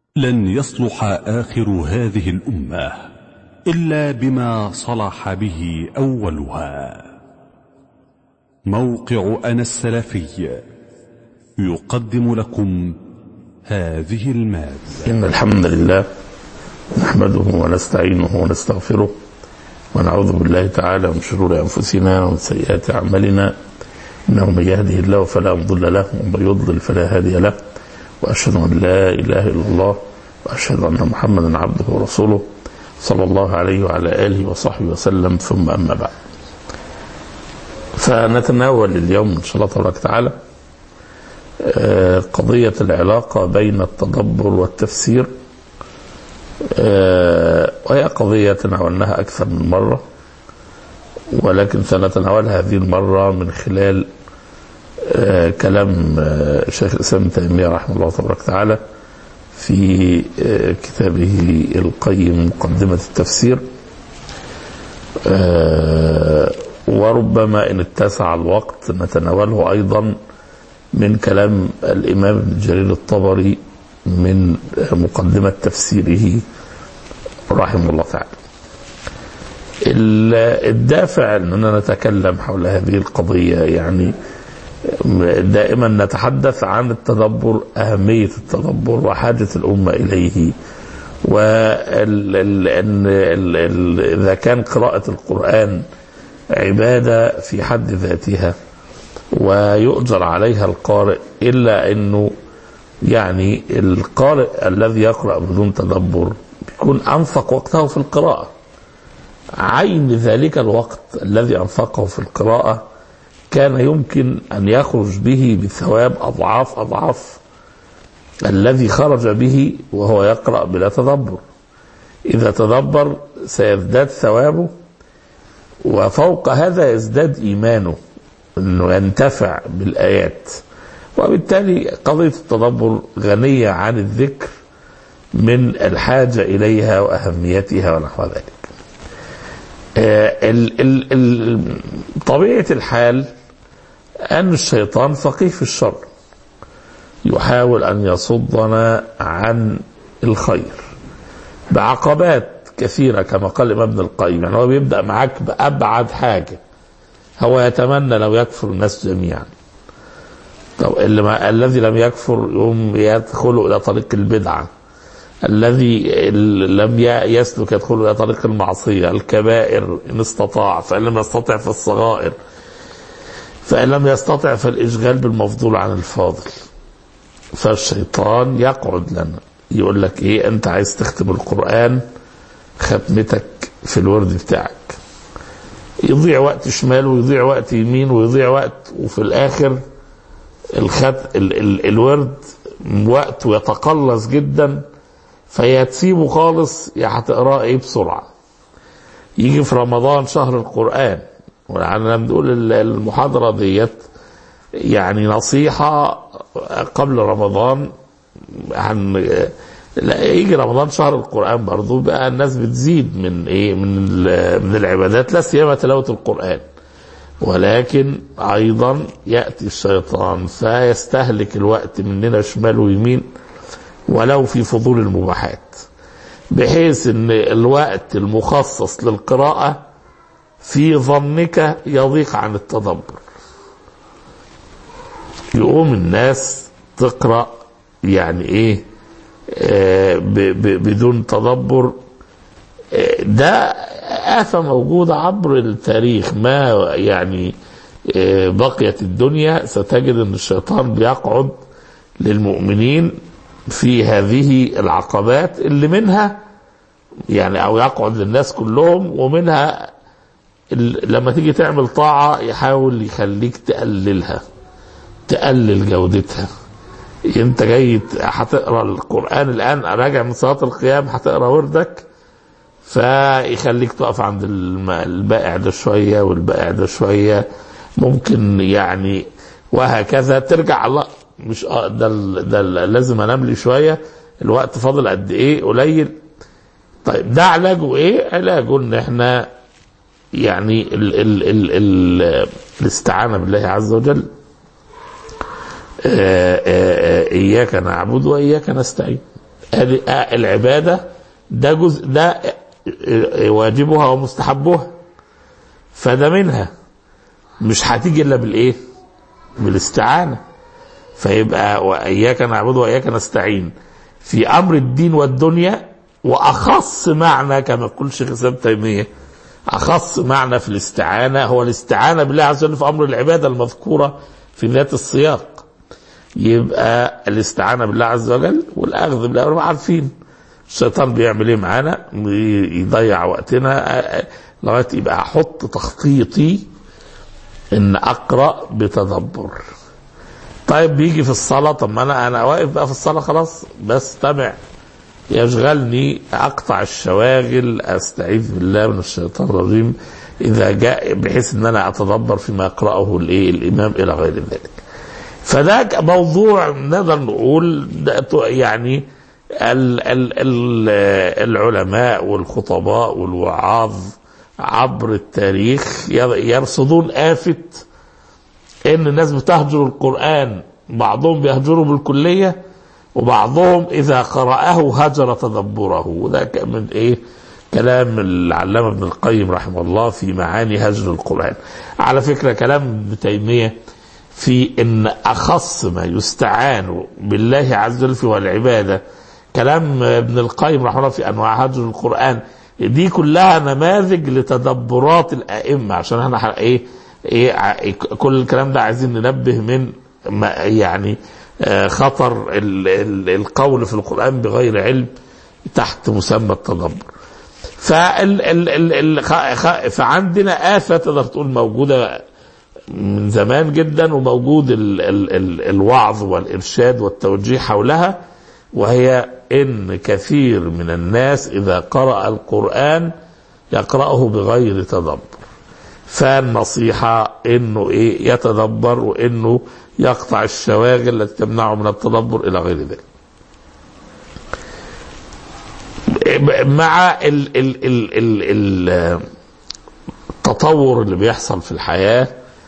لن يصلح آخر هذه الأمة إلا بما صلح به أولها موقع أنا السلفي يقدم لكم هذه المادة إن الحمد لله نحمده ونستعينه ونستغفره ونعوذ بالله تعالى من شرور أنفسنا ومن سيئات أعمالنا إنه من يهده الله فلا مضل له ومن يضلل فلا هادي له وأشهد أن لا إله إلا الله وأشهد أن محمدا عبده ورسوله صلى الله عليه وعلى آله وصحبه وسلم ثم أما بعد فنتناول اليوم إن شاء الله تبارك وتعالى قضية العلاقة بين التدبر والتفسير وهي قضية تناولناها أكثر من مرة ولكن سنتناولها هذه المرة من خلال كلام شيخ الإسلام ابن تيمية رحمه الله تبارك وتعالى في كتابه القيم مقدمة التفسير وربما إن اتسع الوقت نتناوله أيضا من كلام الإمام ابن جرير الطبري من مقدمة تفسيره رحمه الله تعالى الدافع أننا نتكلم حول هذه القضية يعني دائما نتحدث عن التدبر أهمية التدبر وحاجة الأمة إليه وإذا كان قراءة القرآن عبادة في حد ذاتها ويؤجر عليها القارئ إلا أنه يعني القارئ الذي يقرأ بدون تدبر بيكون أنفق وقته في القراءة عين ذلك الوقت الذي أنفقه في القراءة كان يمكن أن يخرج به بثواب أضعاف أضعاف الذي خرج به وهو يقرأ بلا تدبر إذا تدبر سيزداد ثوابه وفوق هذا يزداد إيمانه أنه ينتفع بالآيات وبالتالي قضية التدبر غنية عن الذكر من الحاجة إليها وأهميتها ونحو ذلك ال ال ال طبيعة الحال أن الشيطان فقيه في الشر يحاول أن يصدنا عن الخير بعقبات كثيرة كما قال الإمام ابن القيم يعني هو بيبدأ معاك بأبعد حاجة هو يتمنى لو يكفر الناس جميعا طب اللي ما الذي لم يكفر يوم يدخل إلى طريق البدعة الذي لم يسلك يدخل الى طريق المعصيه الكبائر ان استطاع فان لم يستطع في الصغائر فان لم يستطع في الاشغال بالمفضول عن الفاضل فالشيطان يقعد لنا يقول لك ايه انت عايز تختم القران ختمتك في الورد بتاعك يضيع وقت شمال ويضيع وقت يمين ويضيع وقت وفي الاخر الخط ال ال الورد وقته يتقلص جدا فيا تسيبه خالص يا هتقراه ايه بسرعه يجي في رمضان شهر القران يعني لما بنقول المحاضره ديت يعني نصيحه قبل رمضان عن لا يجي رمضان شهر القران برضه بقى الناس بتزيد من ايه من من العبادات لا سيما تلاوه القران ولكن ايضا ياتي الشيطان فيستهلك الوقت مننا شمال ويمين ولو في فضول المباحات بحيث ان الوقت المخصص للقراءة في ظنك يضيق عن التدبر يقوم الناس تقرأ يعني ايه آه بدون تدبر آه ده آفة موجودة عبر التاريخ ما يعني آه بقيت الدنيا ستجد ان الشيطان بيقعد للمؤمنين في هذه العقبات اللي منها يعني او يقعد للناس كلهم ومنها لما تيجي تعمل طاعة يحاول يخليك تقللها تقلل جودتها انت جاي هتقرا القرآن الآن راجع من صلاة القيام هتقرا وردك فيخليك تقف عند البائع ده شوية والبائع ده شوية ممكن يعني وهكذا ترجع الله مش اه ده ده لازم انام لي شويه الوقت فاضل قد ايه قليل طيب ده علاجه ايه؟ علاجه ان احنا يعني ال ال ال ال الاستعانه بالله عز وجل آآ آآ اياك نعبد واياك نستعين هذه آه العبادة ده جزء ده واجبها ومستحبها فده منها مش هتيجي الا بالايه؟ بالاستعانه فيبقى واياك نعبد واياك نستعين في امر الدين والدنيا واخص معنى كما يقول شيخ الاسلام تيميه اخص معنى في الاستعانه هو الاستعانه بالله عز وجل في امر العباده المذكوره في ذات السياق يبقى الاستعانه بالله عز وجل والاخذ بالامر عارفين الشيطان بيعمل ايه معانا يضيع وقتنا لغايه يبقى احط تخطيطي ان اقرا بتدبر طيب بيجي في الصلاه طب ما انا انا واقف بقى في الصلاه خلاص بستمع يشغلني اقطع الشواغل استعيذ بالله من الشيطان الرجيم اذا جاء بحيث ان انا اتدبر فيما يقراه الايه الامام الى غير ذلك فده موضوع نقدر نقول يعني ال ال ال العلماء والخطباء والوعاظ عبر التاريخ يرصدون آفة إن الناس بتهجر القرآن بعضهم بيهجره بالكلية وبعضهم إذا قرأه هجر تدبره وده من إيه كلام العلامة ابن القيم رحمه الله في معاني هجر القرآن على فكرة كلام ابن تيمية في ان اخص ما يستعان بالله عز وجل فيه العباده كلام ابن القيم رحمه الله في انواع هجر القران دي كلها نماذج لتدبرات الائمه عشان احنا ايه ايه كل الكلام ده عايزين ننبه من يعني خطر ال ال القول في القران بغير علم تحت مسمى التدبر فال ال ال فعندنا آفة تقدر تقول موجودة من زمان جدا وموجود ال ال ال الوعظ والإرشاد والتوجيه حولها وهي إن كثير من الناس إذا قرأ القرآن يقرأه بغير تدبر فالنصيحة إنه إيه يتدبر وإنه يقطع الشواغل التي تمنعه من التدبر إلى غير ذلك مع ال ال ال ال التطور اللي بيحصل في الحياه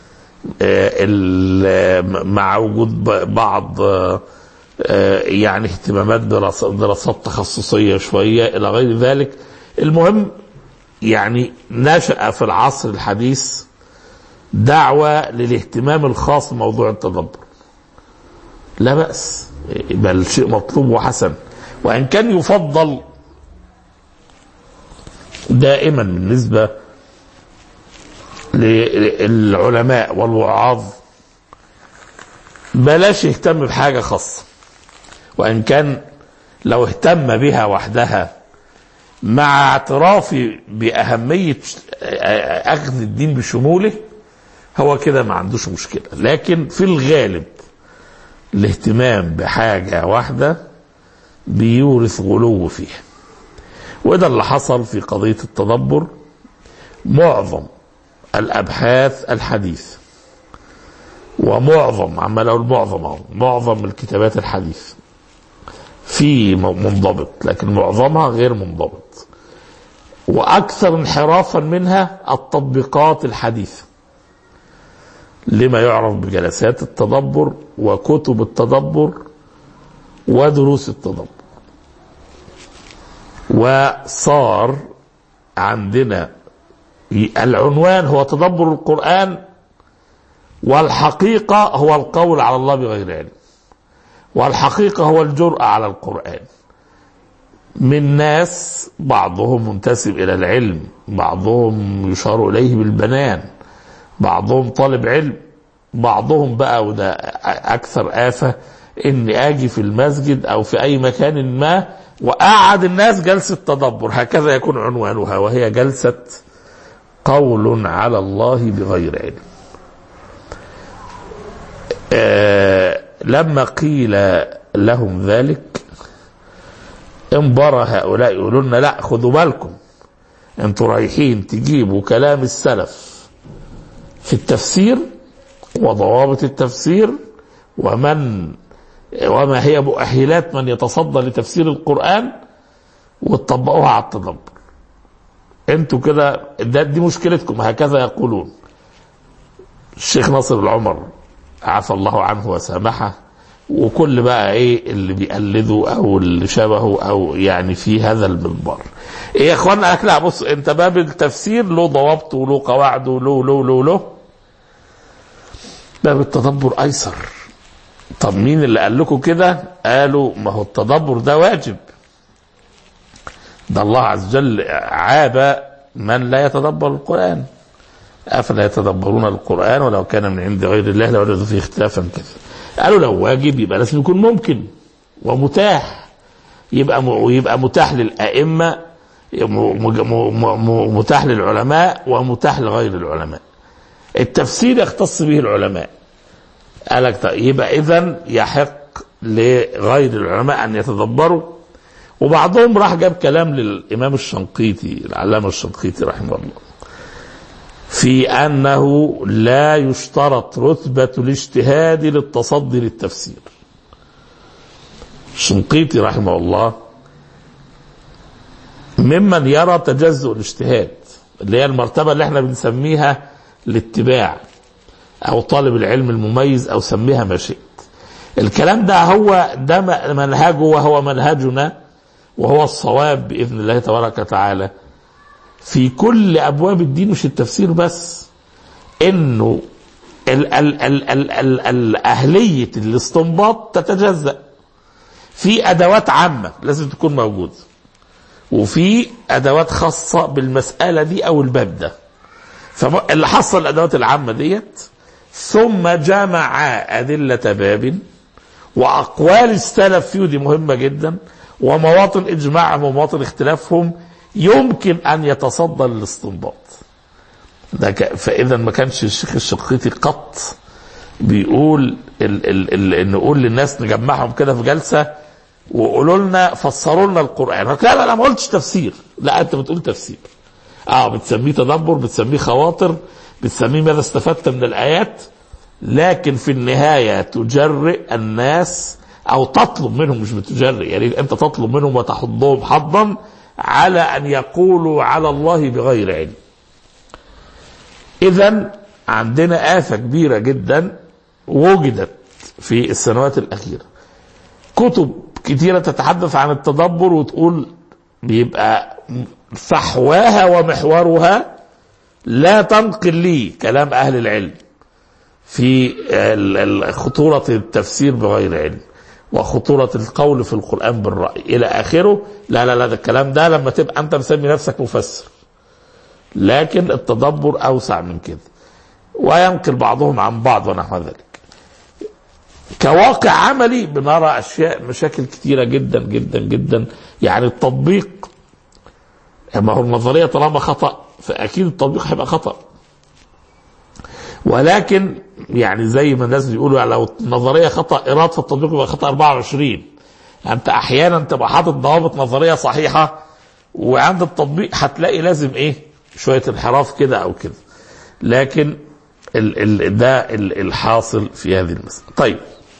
مع وجود بعض يعني اهتمامات دراسات تخصصية شوية إلى غير ذلك المهم يعني نشأ في العصر الحديث دعوة للاهتمام الخاص بموضوع التدبر لا بأس بل شيء مطلوب وحسن وإن كان يفضل دائما بالنسبة للعلماء والوعاظ بلاش يهتم بحاجة خاصة وإن كان لو اهتم بها وحدها مع اعترافي بأهمية أخذ الدين بشموله هو كده ما عندوش مشكلة لكن في الغالب الاهتمام بحاجة واحدة بيورث غلو فيها وده اللي حصل في قضية التدبر معظم الابحاث الحديث ومعظم عمال اقول معظم اهو معظم الكتابات الحديث في منضبط لكن معظمها غير منضبط واكثر انحرافا منها التطبيقات الحديثه لما يعرف بجلسات التدبر وكتب التدبر ودروس التدبر وصار عندنا العنوان هو تدبر القرآن والحقيقة هو القول على الله بغير علم والحقيقة هو الجرأة على القرآن من ناس بعضهم منتسب إلى العلم بعضهم يشار إليه بالبنان بعضهم طالب علم بعضهم بقى وده أكثر آفة إني أجي في المسجد أو في أي مكان ما وأقعد الناس جلسة تدبر هكذا يكون عنوانها وهي جلسة قول على الله بغير علم آه لما قيل لهم ذلك انبرى هؤلاء يقولون لا خدوا بالكم انتوا رايحين تجيبوا كلام السلف في التفسير وضوابط التفسير ومن وما هي مؤهلات من يتصدى لتفسير القرآن وتطبقوها على التدبر انتوا كده ده دي مشكلتكم هكذا يقولون الشيخ ناصر العمر عفى الله عنه وسامحه وكل بقى ايه اللي بيقلده او اللي شبهه او يعني في هذا المنبر ايه يا اخوانا قالك لا بص انت باب التفسير له ضوابطه وله قواعده وله له له له باب التدبر ايسر طب مين اللي قال لكم كده قالوا ما هو التدبر ده واجب ده الله عز وجل عاب من لا يتدبر القرآن أفلا يتدبرون القرآن ولو كان من عند غير الله لوجدوا فيه اختلافا كثيرا قالوا لو واجب يبقى لازم يكون ممكن ومتاح يبقى م- يبقى متاح للأئمة م- م- م- متاح للعلماء ومتاح لغير العلماء التفسير يختص به العلماء قالك طيب يبقى إذا يحق لغير العلماء أن يتدبروا وبعضهم راح جاب كلام للإمام الشنقيطي العلامة الشنقيطي رحمه الله في أنه لا يشترط رتبة الاجتهاد للتصدي للتفسير الشنقيطي رحمه الله ممن يرى تجزؤ الاجتهاد اللي هي المرتبة اللي احنا بنسميها الاتباع أو طالب العلم المميز أو سميها ما شئت الكلام ده هو ده م- منهجه وهو منهجنا وهو الصواب بإذن الله تبارك وتعالى في كل ابواب الدين مش التفسير بس انه ال ال ال ال ال ال اهليه الاستنباط تتجزا في ادوات عامه لازم تكون موجوده وفي ادوات خاصه بالمساله دي او الباب ده فاللي حصل الادوات العامه ديت ثم جمع ادله باب واقوال السلف فيه دي مهمه جدا ومواطن اجماعهم ومواطن اختلافهم يمكن ان يتصدى للاستنباط ده ك... فاذا ما كانش الشيخ الشقيطي قط بيقول ال... ال... ال... نقول للناس نجمعهم كده في جلسه وقولوا لنا فسروا لنا القران لا لا لا ما قلتش تفسير لا انت بتقول تفسير اه بتسميه تدبر بتسميه خواطر بتسميه ماذا استفدت من الايات لكن في النهايه تجرئ الناس او تطلب منهم مش بتجرئ يعني انت تطلب منهم وتحضهم حظا على ان يقولوا على الله بغير علم اذا عندنا آفة كبيرة جدا وجدت في السنوات الأخيرة كتب كتيرة تتحدث عن التدبر وتقول بيبقى فحواها ومحورها لا تنقل لي كلام أهل العلم في ال- ال- خطورة التفسير بغير علم وخطورة القول في القرآن بالرأي إلى آخره لا لا لا ده الكلام ده لما تبقى أنت مسمي نفسك مفسر لكن التدبر أوسع من كده وينقل بعضهم عن بعض ونحو ذلك كواقع عملي بنرى أشياء مشاكل كتيرة جدا جدا جدا يعني التطبيق ما هو النظرية طالما خطأ فأكيد التطبيق هيبقى خطأ ولكن يعني زي ما الناس بيقولوا يعني لو النظريه خطا ايراد فالتطبيق يبقى خطا 24 انت احيانا تبقى حاطط ضوابط نظريه صحيحه وعند التطبيق هتلاقي لازم ايه شويه انحراف كده او كده لكن ال ال ده ال الحاصل في هذه المساله طيب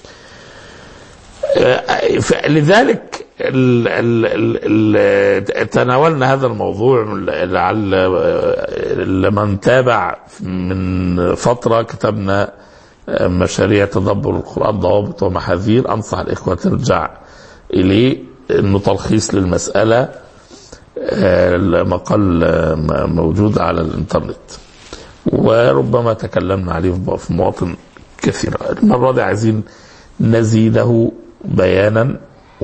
آه، لذلك ال ال ال ال تناولنا هذا الموضوع لعل لمن تابع من فترة كتبنا مشاريع تدبر القرآن ضوابط ومحاذير أنصح الإخوة ترجع إليه إنه تلخيص للمسألة المقال موجود على الإنترنت وربما تكلمنا عليه في مواطن كثيرة المرة دي عايزين نزيده بيانا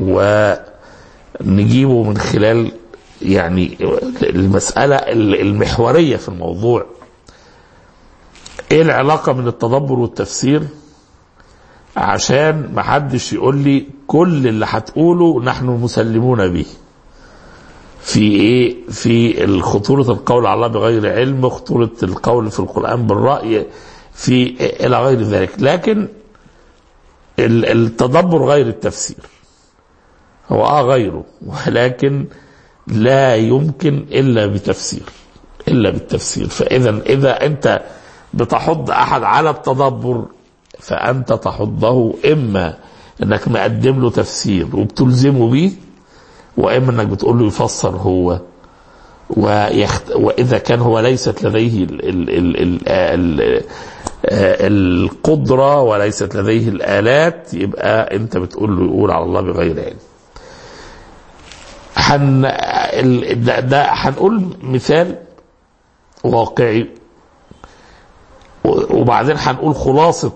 ونجيبه من خلال يعني المسألة المحورية في الموضوع ايه العلاقة من التدبر والتفسير عشان محدش يقول لي كل اللي هتقوله نحن مسلمون به في ايه في خطورة القول على الله بغير علم خطورة القول في القرآن بالرأي في الى غير ذلك لكن التدبر غير التفسير هو اه غيره ولكن لا يمكن الا بتفسير الا بالتفسير فاذا اذا انت بتحض احد على التدبر فانت تحضه اما انك مقدم له تفسير وبتلزمه بيه واما انك بتقول له يفسر هو ويخت... وإذا كان هو ليست لديه ال... ال... ال... ال... ال... القدرة وليست لديه الآلات يبقى أنت بتقول له يقول على الله بغير علم حن... ال... ده, ده هنقول مثال واقعي وبعدين هنقول خلاصة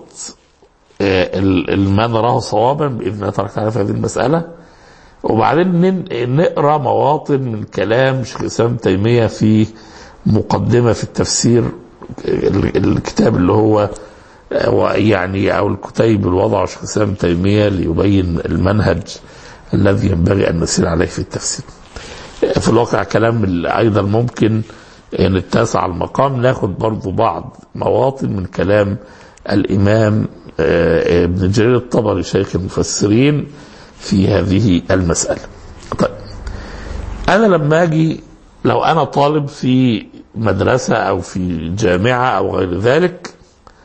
ما نراه صوابا بإذن الله تبارك وتعالى في هذه المسألة وبعدين نقرا مواطن من كلام شيخ الاسلام تيميه في مقدمه في التفسير الكتاب اللي هو يعني او الكتيب اللي وضعه شيخ الاسلام تيميه ليبين المنهج الذي ينبغي ان نسير عليه في التفسير. في الواقع كلام ايضا ممكن نتسع المقام ناخد برضو بعض مواطن من كلام الامام ابن جرير الطبري شيخ المفسرين في هذه المسألة طيب أنا لما أجي لو أنا طالب في مدرسة أو في جامعة أو غير ذلك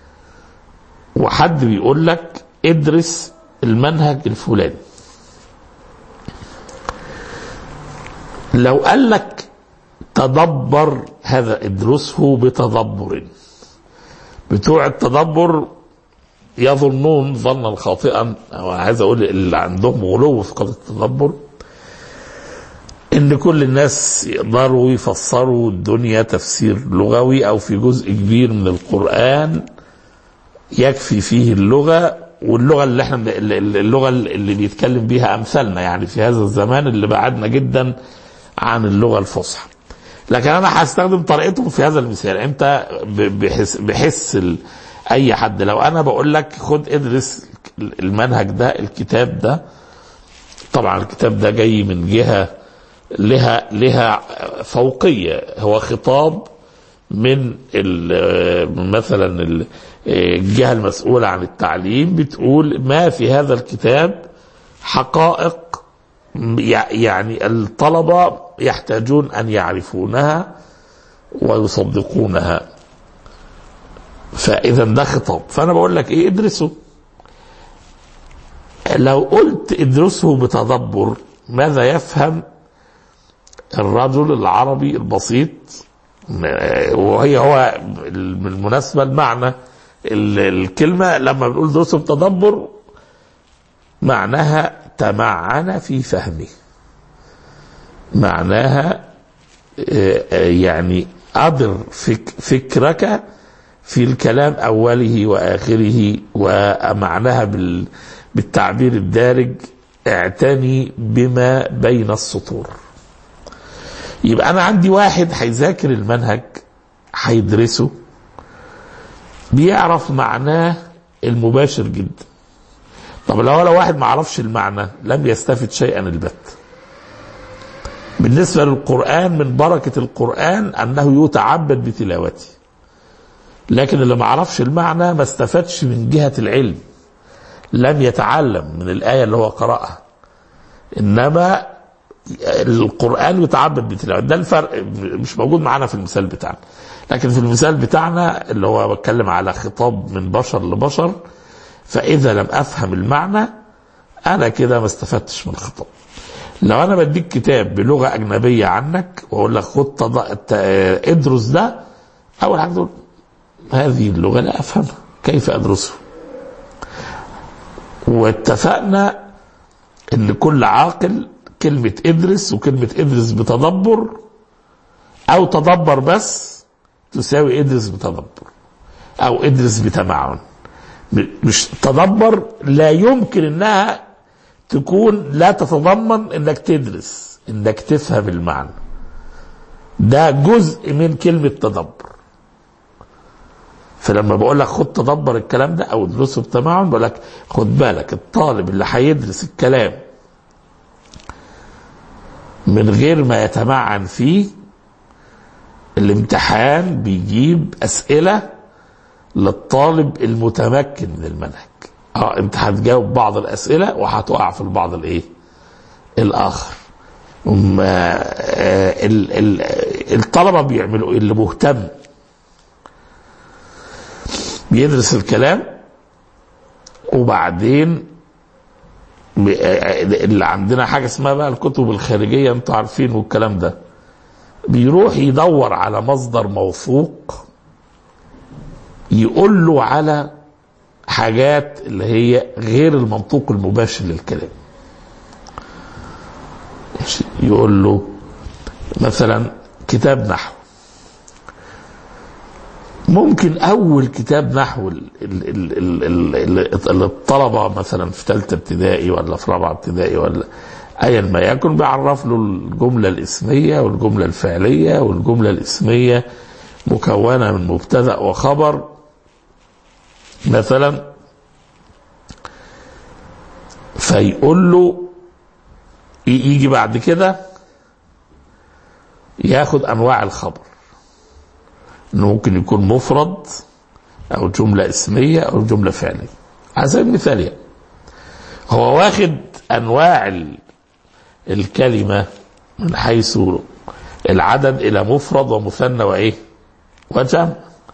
وحد بيقول لك ادرس المنهج الفلاني لو قال لك تدبر هذا ادرسه بتدبر بتوع التدبر يظنون ظنا خاطئا او عايز اقول اللي عندهم غلو في قضيه التدبر ان كل الناس يقدروا يفسروا الدنيا تفسير لغوي او في جزء كبير من القران يكفي فيه اللغه واللغه اللي احنا اللغه اللي بيتكلم بيها امثالنا يعني في هذا الزمان اللي بعدنا جدا عن اللغه الفصحى لكن انا هستخدم طريقتهم في هذا المثال انت بحس, بحس اي حد لو انا بقول لك خد ادرس المنهج ده الكتاب ده طبعا الكتاب ده جاي من جهه لها لها فوقيه هو خطاب من مثلا الجهه المسؤوله عن التعليم بتقول ما في هذا الكتاب حقائق يعني الطلبه يحتاجون ان يعرفونها ويصدقونها فاذا ده خطاب فانا بقول لك ايه ادرسه لو قلت ادرسه بتدبر ماذا يفهم الرجل العربي البسيط وهي هو بالمناسبة المعنى الكلمة لما بنقول درسه بتدبر معناها تمعن في فهمه معناها يعني أدر فك فكرك في الكلام أوله وآخره ومعناها بالتعبير الدارج اعتني بما بين السطور يبقى أنا عندي واحد هيذاكر المنهج هيدرسه بيعرف معناه المباشر جدا طب لو لو واحد ما عرفش المعنى لم يستفد شيئا البت بالنسبة للقرآن من بركة القرآن أنه يتعبد بتلاوته لكن اللي ما عرفش المعنى ما استفادش من جهة العلم لم يتعلم من الآية اللي هو قرأها إنما القرآن يتعبد بتلاوته ده الفرق مش موجود معانا في المثال بتاعنا لكن في المثال بتاعنا اللي هو بتكلم على خطاب من بشر لبشر فإذا لم أفهم المعنى أنا كده ما استفدتش من الخطاب لو أنا بديك كتاب بلغة أجنبية عنك وأقول لك خد تض... ادرس ده أول حاجة تقول هذه اللغة لا أفهمها كيف أدرسه واتفقنا ان كل عاقل كلمة ادرس وكلمة ادرس بتدبر او تدبر بس تساوي ادرس بتدبر او ادرس بتمعن مش تدبر لا يمكن انها تكون لا تتضمن انك تدرس انك تفهم المعنى ده جزء من كلمة تدبر فلما بقول لك خد تدبر الكلام ده او ادرسه بتمعن بقول لك خد بالك الطالب اللي هيدرس الكلام من غير ما يتمعن فيه الامتحان بيجيب اسئله للطالب المتمكن من المنهج اه انت هتجاوب بعض الاسئله وهتقع في البعض الايه الاخر ال ال الطلبه بيعملوا اللي مهتم بيدرس الكلام وبعدين اللي عندنا حاجه اسمها بقى الكتب الخارجيه انتوا عارفين والكلام ده بيروح يدور على مصدر موثوق يقول له على حاجات اللي هي غير المنطوق المباشر للكلام ماشي. يقول له مثلا كتاب نحو ممكن اول كتاب نحو ال- ال- ال- ال- ال- ال- اللي الطلبه مثلا في ثالثه ابتدائي ولا في رابعه ابتدائي ولا ايا ما يكن بيعرف له الجمله الاسميه والجمله الفعليه والجمله الاسميه مكونه من مبتدا وخبر مثلا فيقول له ي- يجي بعد كده ياخد انواع الخبر انه ممكن يكون مفرد او جمله اسميه او جمله فعليه على سبيل المثال يعني هو واخد انواع ال- الكلمه من حيث العدد الى مفرد ومثنى وايه وجمع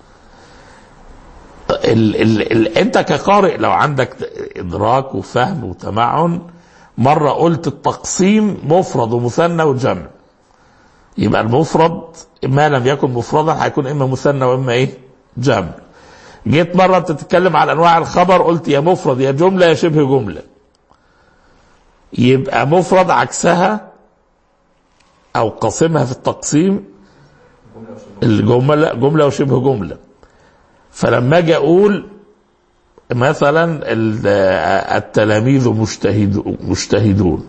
ال ال ال انت كقارئ لو عندك ادراك وفهم وتمعن مره قلت التقسيم مفرد ومثنى وجمع يبقى المفرد ما لم يكن مفردا هيكون اما مثنى واما ايه جمع جيت مره تتكلم على انواع الخبر قلت يا مفرد يا جمله يا شبه جمله يبقى مفرد عكسها او قاسمها في التقسيم الجمله جمله وشبه جمله فلما اجي اقول مثلا ال- التلاميذ مجتهد مجتهدون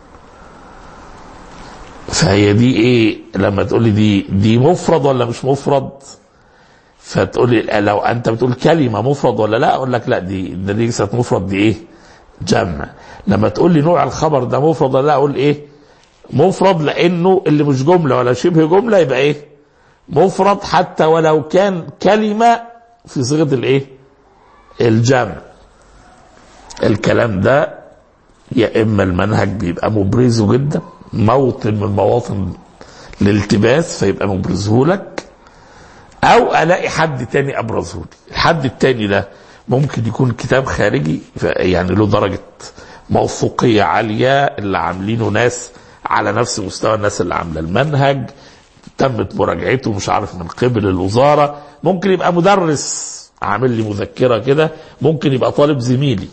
فهي دي ايه لما تقول لي دي دي مفرد ولا مش مفرد فتقول لي لو انت بتقول كلمه مفرد ولا لا اقول لك لا دي ده دي ليست مفرد دي ايه جمع لما تقول لي نوع الخبر ده مفرد ولا لا اقول ايه مفرد لانه اللي مش جمله ولا شبه جمله يبقى ايه مفرد حتى ولو كان كلمه في صيغه الايه الجمع الكلام ده يا اما المنهج بيبقى مبرزه جدا موطن من مواطن الالتباس فيبقى مبرزه لك او الاقي حد تاني ابرزه لي الحد التاني ده ممكن يكون كتاب خارجي ف- يعني له درجه موثوقيه عاليه اللي عاملينه ناس على نفس مستوى الناس اللي عامله المنهج تمت مراجعته مش عارف من قبل الوزاره ممكن يبقى مدرس عامل لي مذكره كده ممكن يبقى طالب زميلي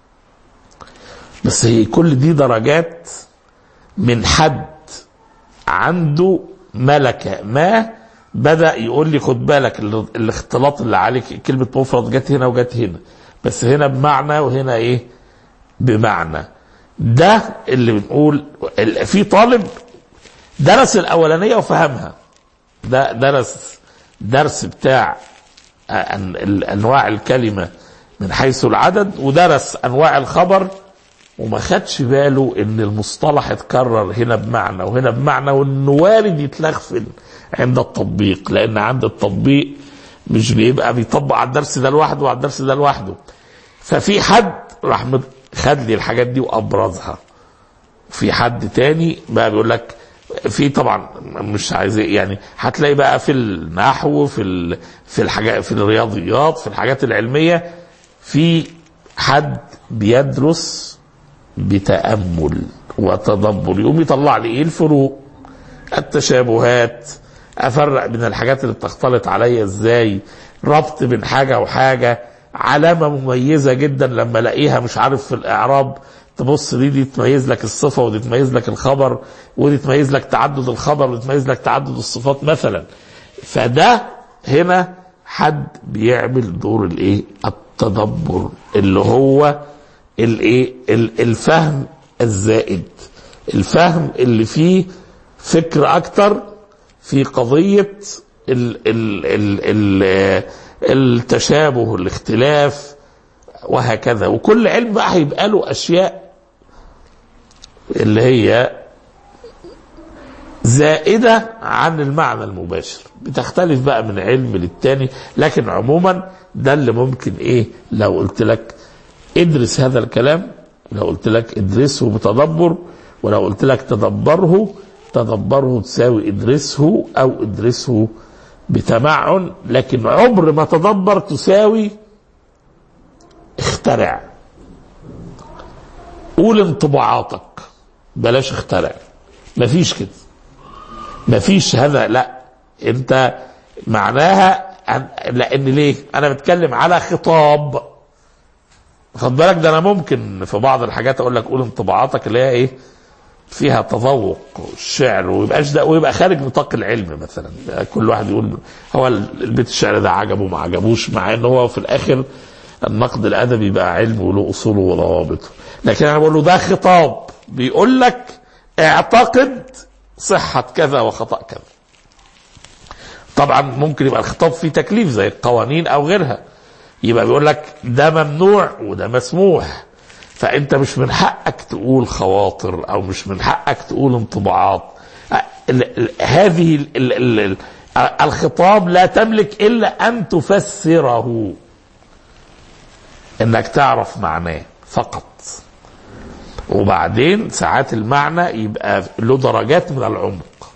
بس هي كل دي درجات من حد عنده ملكة ما بدأ يقول لي خد بالك ال- الاختلاط اللي عليك كلمة مفرد جت هنا وجت هنا بس هنا بمعنى وهنا ايه بمعنى ده اللي بنقول ال- في طالب درس الأولانية وفهمها ده درس درس بتاع أن- ال- أنواع الكلمة من حيث العدد ودرس أنواع الخبر وما خدش باله ان المصطلح اتكرر هنا بمعنى وهنا بمعنى وانه وارد يتلغفل عند التطبيق لان عند التطبيق مش بيبقى بيطبق على الدرس ده لوحده وعلى الدرس ده لوحده ففي حد راح مد- خد لي الحاجات دي وابرزها في حد تاني بقى بيقول لك في طبعا مش عايز يعني هتلاقي بقى في النحو في ال في الحاجات في الرياضيات في الحاجات العلميه في حد بيدرس بتأمل وتدبر يقوم يطلع لي ايه الفروق التشابهات افرق بين الحاجات اللي بتختلط عليا ازاي ربط بين حاجه وحاجه علامه مميزه جدا لما الاقيها مش عارف في الاعراب تبص دي دي تميز لك الصفه ودي تميز لك الخبر ودي تميز لك تعدد الخبر ودي تميز لك تعدد الصفات مثلا فده هنا حد بيعمل دور الايه التدبر اللي هو الايه ال- الفهم الزائد الفهم اللي فيه فكر اكتر في قضيه ال ال ال ال التشابه الاختلاف وهكذا وكل علم بقى هيبقى له اشياء اللي هي زائدة عن المعنى المباشر بتختلف بقى من علم للتاني لكن عموما ده اللي ممكن ايه لو قلت لك ادرس هذا الكلام لو قلت لك ادرسه بتدبر ولو قلت لك تدبره تدبره تساوي ادرسه او ادرسه بتمعن لكن عمر ما تدبر تساوي اخترع قول انطباعاتك بلاش اخترع مفيش كده مفيش هذا لا انت معناها أن- لان ليه انا بتكلم على خطاب خد بالك ده انا ممكن في بعض الحاجات اقول لك قول انطباعاتك اللي هي ايه فيها تذوق الشعر ويبقاش ده ويبقى خارج نطاق العلم مثلا كل واحد يقول هو البيت الشعر ده عجبه ما عجبوش مع ان هو في الاخر النقد الادبي بقى علم وله اصوله وضوابطه لكن انا بقول له ده خطاب بيقول لك اعتقد صحه كذا وخطا كذا طبعا ممكن يبقى الخطاب فيه تكليف زي القوانين او غيرها يبقى بيقول لك ده ممنوع وده مسموح فانت مش من حقك تقول خواطر او مش من حقك تقول انطباعات ال- ال- هذه ال- ال- ال- ال- الخطاب لا تملك الا ان تفسره انك تعرف معناه فقط وبعدين ساعات المعنى يبقى له درجات من العمق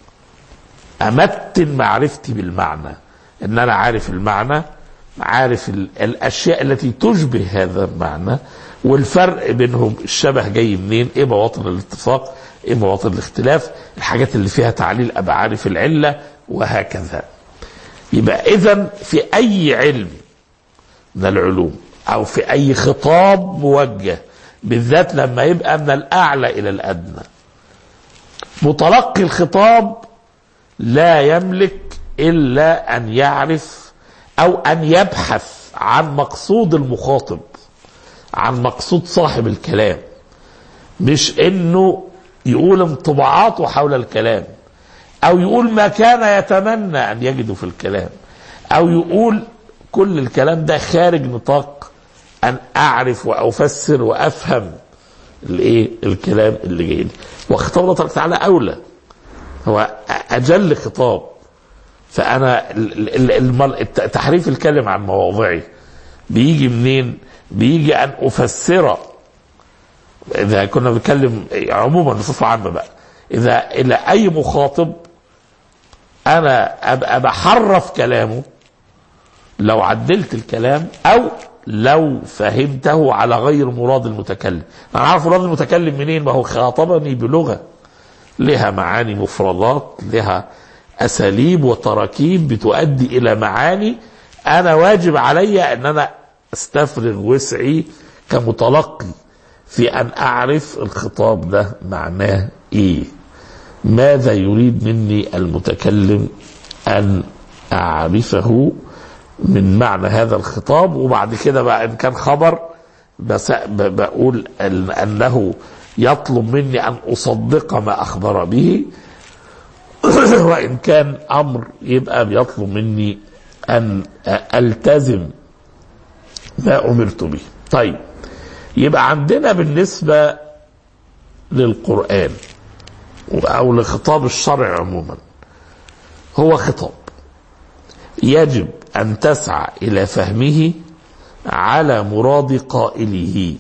امتن معرفتي بالمعنى ان انا عارف المعنى عارف ال- الاشياء التي تشبه هذا المعنى والفرق بينهم الشبه جاي منين ايه مواطن الاتفاق ايه مواطن الاختلاف الحاجات اللي فيها تعليل ابقى عارف العله وهكذا يبقى اذا في اي علم من العلوم او في اي خطاب موجه بالذات لما يبقى من الاعلى الى الادنى متلقي الخطاب لا يملك الا ان يعرف او ان يبحث عن مقصود المخاطب عن مقصود صاحب الكلام مش انه يقول انطباعاته حول الكلام او يقول ما كان يتمنى ان يجده في الكلام او يقول كل الكلام ده خارج نطاق ان اعرف وافسر وافهم الايه الكلام اللي جاي لي وخطاب الله تبارك وتعالى اولى هو اجل خطاب فانا ال- ال- الم- الت- تحريف الكلم عن مواضعه بيجي منين بيجي ان افسره اذا كنا بنتكلم عموما بصفه عامه بقى اذا الى اي مخاطب انا ابقى بحرف كلامه لو عدلت الكلام او لو فهمته على غير مراد المتكلم انا عارف مراد المتكلم منين ما هو خاطبني بلغه لها معاني مفردات لها اساليب وتراكيب بتؤدي الى معاني انا واجب علي ان انا استفرغ وسعي كمتلقي في ان اعرف الخطاب ده معناه ايه ماذا يريد مني المتكلم ان اعرفه من معنى هذا الخطاب وبعد كده بقى ان كان خبر بس ب- بقول ال- انه يطلب مني ان اصدق ما اخبر به وان كان امر يبقى بيطلب مني ان التزم ما امرت به طيب يبقى عندنا بالنسبه للقران او لخطاب الشرع عموما هو خطاب يجب ان تسعى الى فهمه على مراد قائله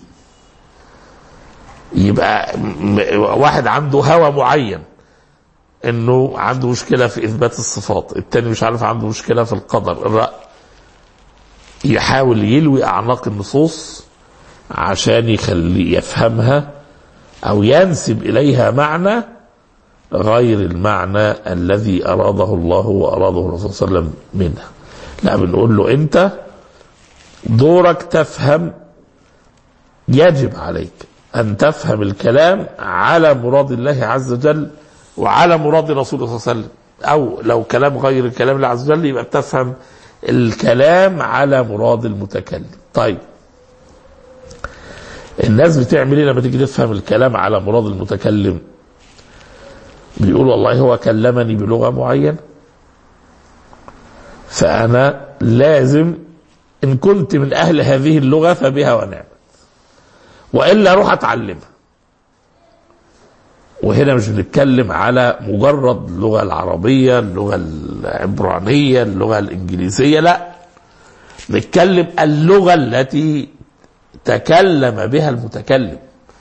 يبقى م- واحد عنده هوى معين انه عنده مشكله في اثبات الصفات التاني مش عارف عنده مشكله في القدر الرأي يحاول يلوي اعناق النصوص عشان يخلي يفهمها او ينسب اليها معنى غير المعنى الذي اراده الله واراده الرسول صلى الله عليه وسلم منها لا بنقول له انت دورك تفهم يجب عليك ان تفهم الكلام على مراد الله عز وجل وعلى مراد رسوله صلى الله عليه وسلم او لو كلام غير الكلام الله عز وجل يبقى بتفهم الكلام على مراد المتكلم طيب الناس بتعمل ايه لما تيجي تفهم الكلام على مراد المتكلم بيقول والله هو كلمني بلغه معينه فانا لازم ان كنت من اهل هذه اللغه فبها ونعمت والا اروح اتعلمها وهنا مش بنتكلم على مجرد اللغه العربيه اللغه العبرانيه اللغه الانجليزيه لا نتكلم اللغه التي تكلم بها المتكلم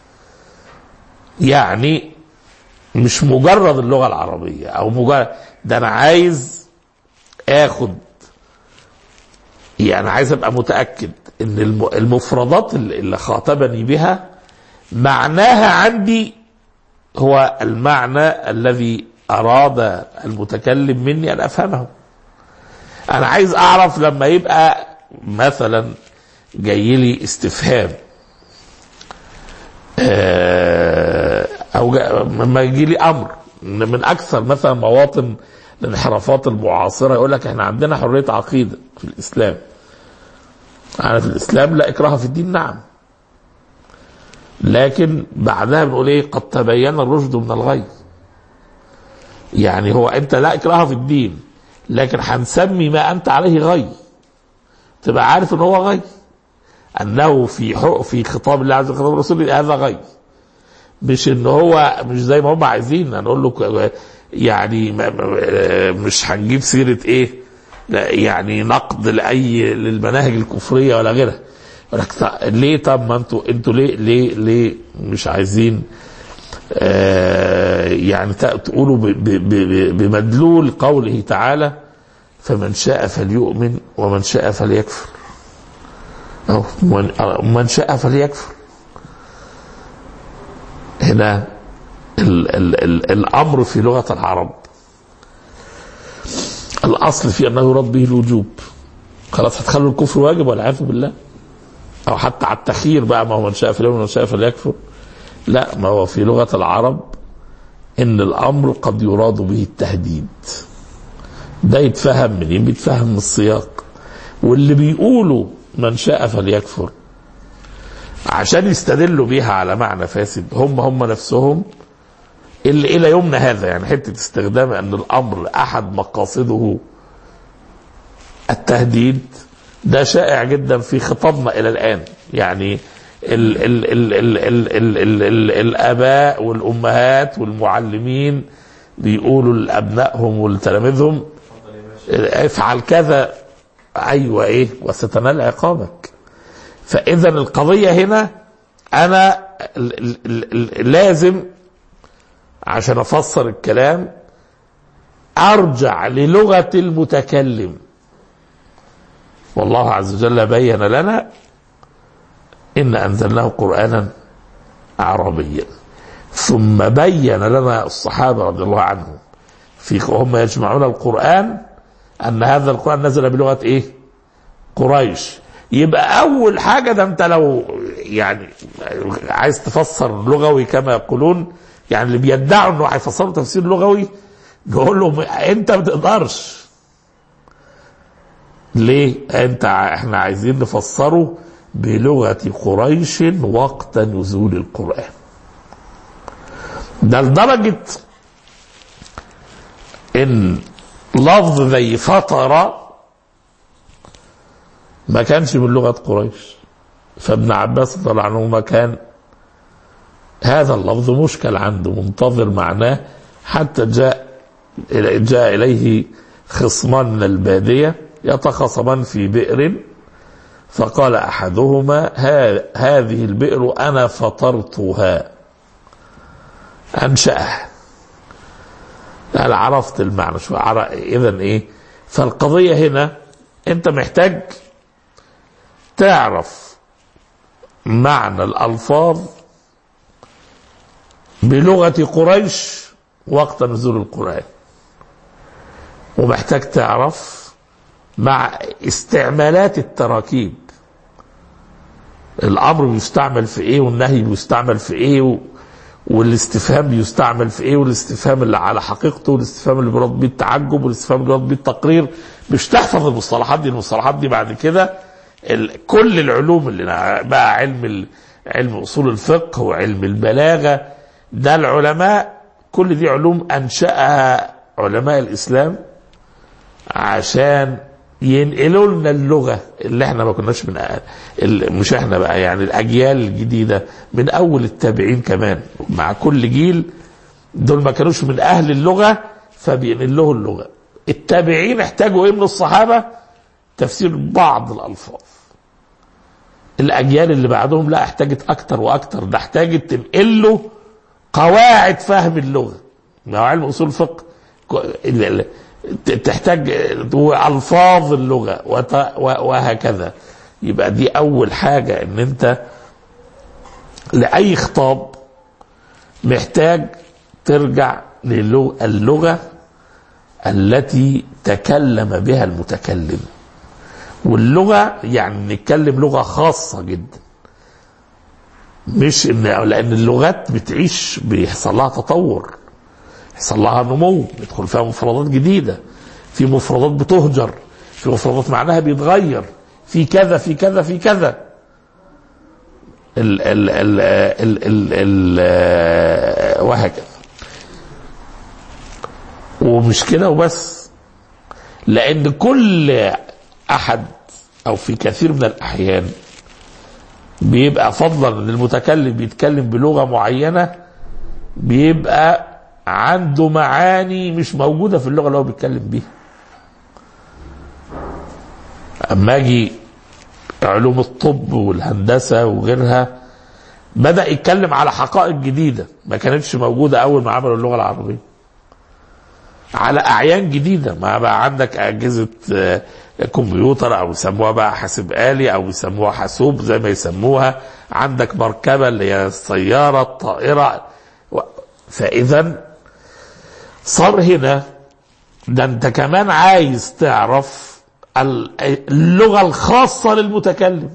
يعني مش مجرد اللغه العربيه او مجرد ده انا عايز اخد يعني عايز ابقى متاكد ان الم- المفردات اللي اللي خاطبني بها معناها عندي هو المعنى الذي اراد المتكلم مني ان افهمه انا عايز اعرف لما يبقى مثلا جاي لي استفهام آه، او جا- لما يجي لي امر من اكثر مثلا مواطن الانحرافات المعاصره يقول لك احنا عندنا حريه عقيده في الاسلام انا في الاسلام لا اكراه في الدين نعم لكن بعدها بنقول ايه قد تبين الرشد من الغي يعني هو انت لا اكراه في الدين لكن هنسمي ما انت عليه غي تبقى عارف ان هو غي انه في حق في خطاب الله عز وجل خطاب الرسول هذا غي مش ان هو مش زي ما هم عايزين نقول له ك- يعني ما- ما- مش هنجيب سيره ايه لا يعني نقد لاي للمناهج الكفريه ولا غيرها يقول لك طب ليه طب ما انتوا انتوا ليه ليه ليه مش عايزين آه يعني ت- تقولوا ب- ب- ب- بمدلول قوله تعالى فمن شاء فليؤمن ومن شاء فليكفر أو من, من شاء فليكفر هنا ال ال ال الامر في لغه العرب الاصل في انه يراد به الوجوب خلاص هتخلوا الكفر واجب والعياذ بالله او حتى على التخيير بقى ما هو من شاء فليؤمن ومن شاء فليكفر لا ما هو في لغه العرب ان الامر قد يراد به التهديد ده يتفهم منين بيتفهم من السياق واللي بيقولوا من شاء فليكفر عشان يستدلوا بيها على معنى فاسد هم هم نفسهم اللي الى يومنا هذا يعني حته استخدام ان الامر احد مقاصده التهديد ده شائع جدا في خطابنا الى الان يعني ال ال ال ال ال ال ال ال الاباء والامهات والمعلمين بيقولوا لابنائهم ولتلاميذهم افعل كذا ايوه ايه وستنال عقابك فاذا القضيه هنا انا ال- ال- ال- ال- لازم عشان افسر الكلام ارجع للغه المتكلم والله عز وجل بين لنا ان انزلناه قرانا عربيا ثم بين لنا الصحابه رضي الله عنهم في هم يجمعون القران ان هذا القران نزل بلغه ايه؟ قريش يبقى اول حاجه ده انت لو يعني عايز تفسر لغوي كما يقولون يعني اللي بيدعوا انه هيفسروا تفسير لغوي نقول لهم انت ما تقدرش ليه انت ع- احنا عايزين نفسره بلغه قريش وقت نزول القران ده لدرجه ان لفظ زي فطر ما كانش من لغه قريش فابن عباس رضي الله عنهما كان هذا اللفظ مشكل عنده منتظر معناه حتى جاء جاء اليه خصمان من الباديه يتخاصمان في بئر فقال احدهما ها هذه البئر انا فطرتها انشاها قال عرفت المعنى شو اذا ايه فالقضيه هنا انت محتاج تعرف معنى الالفاظ بلغه قريش وقت نزول القران ومحتاج تعرف مع استعمالات التراكيب الامر بيستعمل في ايه والنهي بيستعمل في ايه و... والاستفهام بيستعمل في ايه والاستفهام اللي على حقيقته والاستفهام اللي بيراد بيه التعجب والاستفهام اللي بيراد بيه التقرير مش تحفظ المصطلحات دي المصطلحات دي بعد كده ال... كل العلوم اللي بقى علم ال... علم اصول الفقه وعلم البلاغه ده العلماء كل دي علوم انشاها علماء الاسلام عشان ينقلوا لنا اللغه اللي احنا ما كناش من ال- مش احنا بقى يعني الاجيال الجديده من اول التابعين كمان مع كل جيل دول ما كانوش من اهل اللغه فبينقل له اللغه التابعين احتاجوا ايه من الصحابه تفسير بعض الالفاظ الاجيال اللي بعدهم لا احتاجت اكتر واكتر ده احتاجت تنقل له قواعد فهم اللغه ما هو علم اصول الفقه ك- ال- ال- ت- تحتاج الفاظ اللغه وت- و- وهكذا يبقى دي اول حاجه ان انت لاي خطاب محتاج ترجع للغ- اللغة التي تكلم بها المتكلم واللغة يعني نتكلم لغة خاصة جدا مش ان لان اللغات بتعيش بيحصل لها تطور يحصل لها نمو يدخل فيها مفردات جديدة في مفردات بتهجر في مفردات معناها بيتغير في كذا في كذا في كذا ال ال ال ال ال ال وهكذا ومش كده وبس لان كل احد او في كثير من الاحيان بيبقى فضلا ان المتكلم بيتكلم بلغه معينه بيبقى عنده معاني مش موجوده في اللغه اللي هو بيتكلم بيها اما اجي علوم الطب والهندسه وغيرها بدا يتكلم على حقائق جديده ما كانتش موجوده اول ما عملوا اللغه العربيه على اعيان جديده ما بقى عندك اجهزه آه، كمبيوتر او يسموها بقى حاسب آلي او يسموها حاسوب زي ما يسموها عندك مركبه اللي هي السياره الطائره و- فاذا صار هنا ده انت كمان عايز تعرف ال- اللغه الخاصه للمتكلم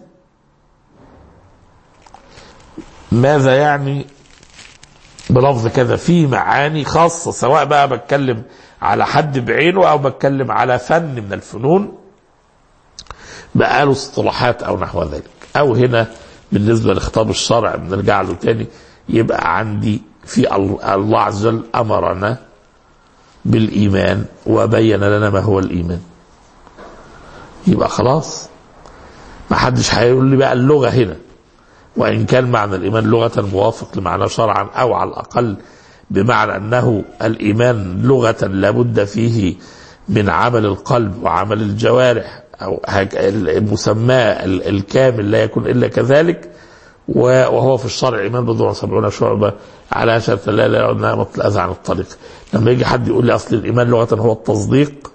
ماذا يعني بلفظ كذا في معاني خاصة سواء بقى بتكلم على حد بعينه أو بتكلم على فن من الفنون بقى له اصطلاحات أو نحو ذلك أو هنا بالنسبة لخطاب الشرع بنرجع له تاني يبقى عندي في ال- الله عز وجل أمرنا بالإيمان وبين لنا ما هو الإيمان يبقى خلاص ما حدش هيقول لي بقى اللغة هنا وإن كان معنى الإيمان لغة موافق لمعنى شرعا أو على الأقل بمعنى أنه الإيمان لغة لابد فيه من عمل القلب وعمل الجوارح أو هك- المسمى ال- الكامل لا يكون إلا كذلك و- وهو في الشرع إيمان بضع وسبعون شعبة على شرط لا لا يعد نعمة الأذى عن الطريق لما يجي حد يقول لي أصل الإيمان لغة هو التصديق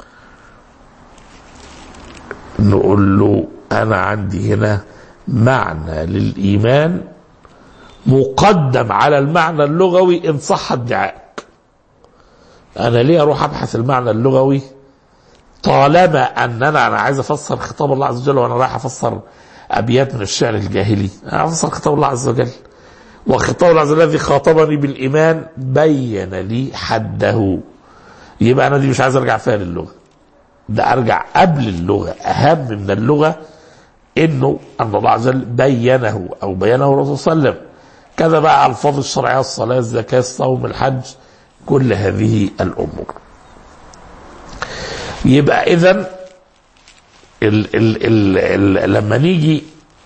نقول له أنا عندي هنا معنى للإيمان مقدم على المعنى اللغوي إن صح ادعائك أنا ليه أروح أبحث المعنى اللغوي طالما أننا أنا عايز أفسر خطاب الله عز وجل وأنا رايح أفسر أبيات من الشعر الجاهلي أنا أفسر خطاب الله عز وجل وخطاب الله عز وجل الذي خاطبني بالإيمان بين لي حده يبقى أنا دي مش عايز أرجع فيها للغة ده أرجع قبل اللغة أهم من اللغة انه ان الله عز وجل بينه او بينه الرسول صلى الله عليه وسلم كذا بقى الفاظ الشرعيه الصلاه الزكاه الصوم الحج كل هذه الامور يبقى اذا ال ال ال ال لما نيجي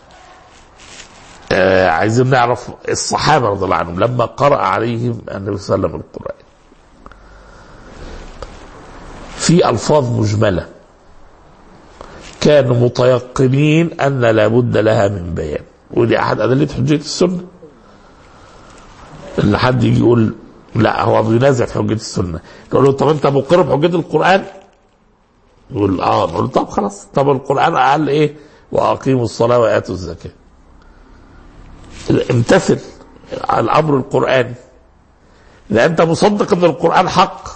آه عايزين نعرف الصحابه رضي الله عنهم لما قرأ عليهم النبي صلى الله عليه وسلم القرآن في الفاظ مجمله كانوا متيقنين ان لابد لها من بيان ودي احد ادله حجيه السنه ان حد يجي يقول لا هو بينازع في حجيه السنه تقول له طب انت مقر بحجيه القران يقول اه نقول له طب خلاص طب القران قال ايه واقيموا الصلاه واتوا الزكاه امتثل الامر القراني اذا انت مصدق ان القران حق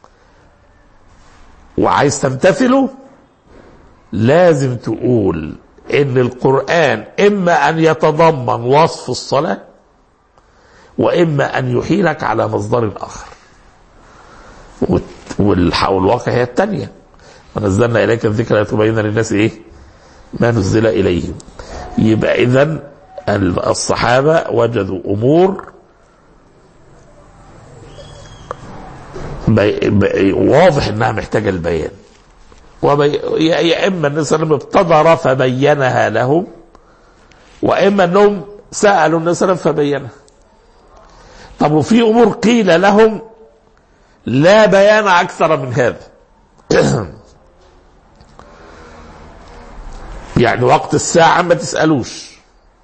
وعايز تمتثله لازم تقول ان القرآن اما ان يتضمن وصف الصلاة واما ان يحيلك على مصدر اخر وت- والح- والواقع هي الثانية ونزلنا اليك الذكر لتبين للناس ايه ما نزل اليهم يبقى اذا الصحابة وجدوا امور بي بي واضح انها محتاجة البيان وبي... يا يا اما النبي صلى الله عليه وسلم ابتدر فبينها لهم واما انهم سالوا النبي صلى الله عليه وسلم فبينها طب وفي امور قيل لهم لا بيان اكثر من هذا يعني وقت الساعة ما تسألوش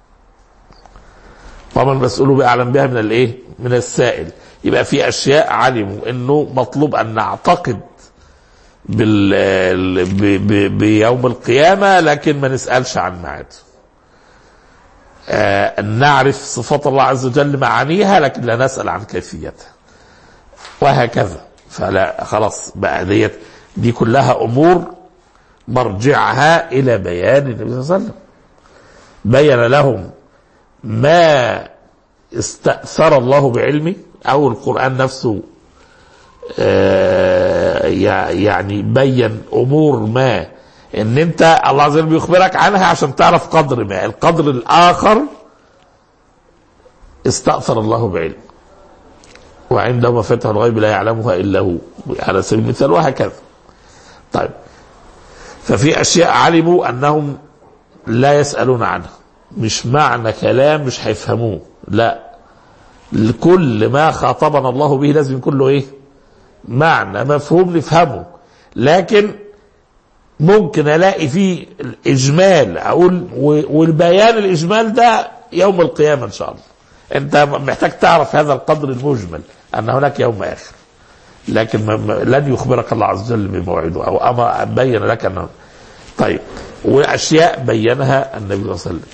طبعا المسؤول بأعلم بها من الايه من السائل يبقى في اشياء علموا انه مطلوب ان نعتقد بال ب- ب- بيوم القيامة لكن ما نسألش عن ميعاده آه نعرف صفات الله عز وجل معانيها لكن لا نسأل عن كيفيتها وهكذا فلا خلاص بقى ديت دي كلها امور مرجعها الى بيان النبي صلى الله عليه وسلم بين لهم ما استأثر الله بعلمه او القرآن نفسه آه، يع- يعني بين امور ما ان انت الله عز وجل بيخبرك عنها عشان تعرف قدر ما القدر الاخر استأثر الله بعلمه وعنده مفاتيح الغيب لا يعلمها الا هو على سبيل المثال وهكذا طيب ففي اشياء علموا انهم لا يسالون عنها مش معنى كلام مش هيفهموه لا لكل ما خاطبنا الله به لازم يكون له ايه معنى مفهوم نفهمه لكن ممكن الاقي فيه الاجمال اقول و- والبيان الاجمال ده يوم القيامه ان شاء الله انت محتاج تعرف هذا القدر المجمل ان هناك يوم اخر لكن ما- ما- لن يخبرك الله عز وجل بموعده او اما بين لك انه طيب واشياء بينها النبي صلى الله عليه وسلم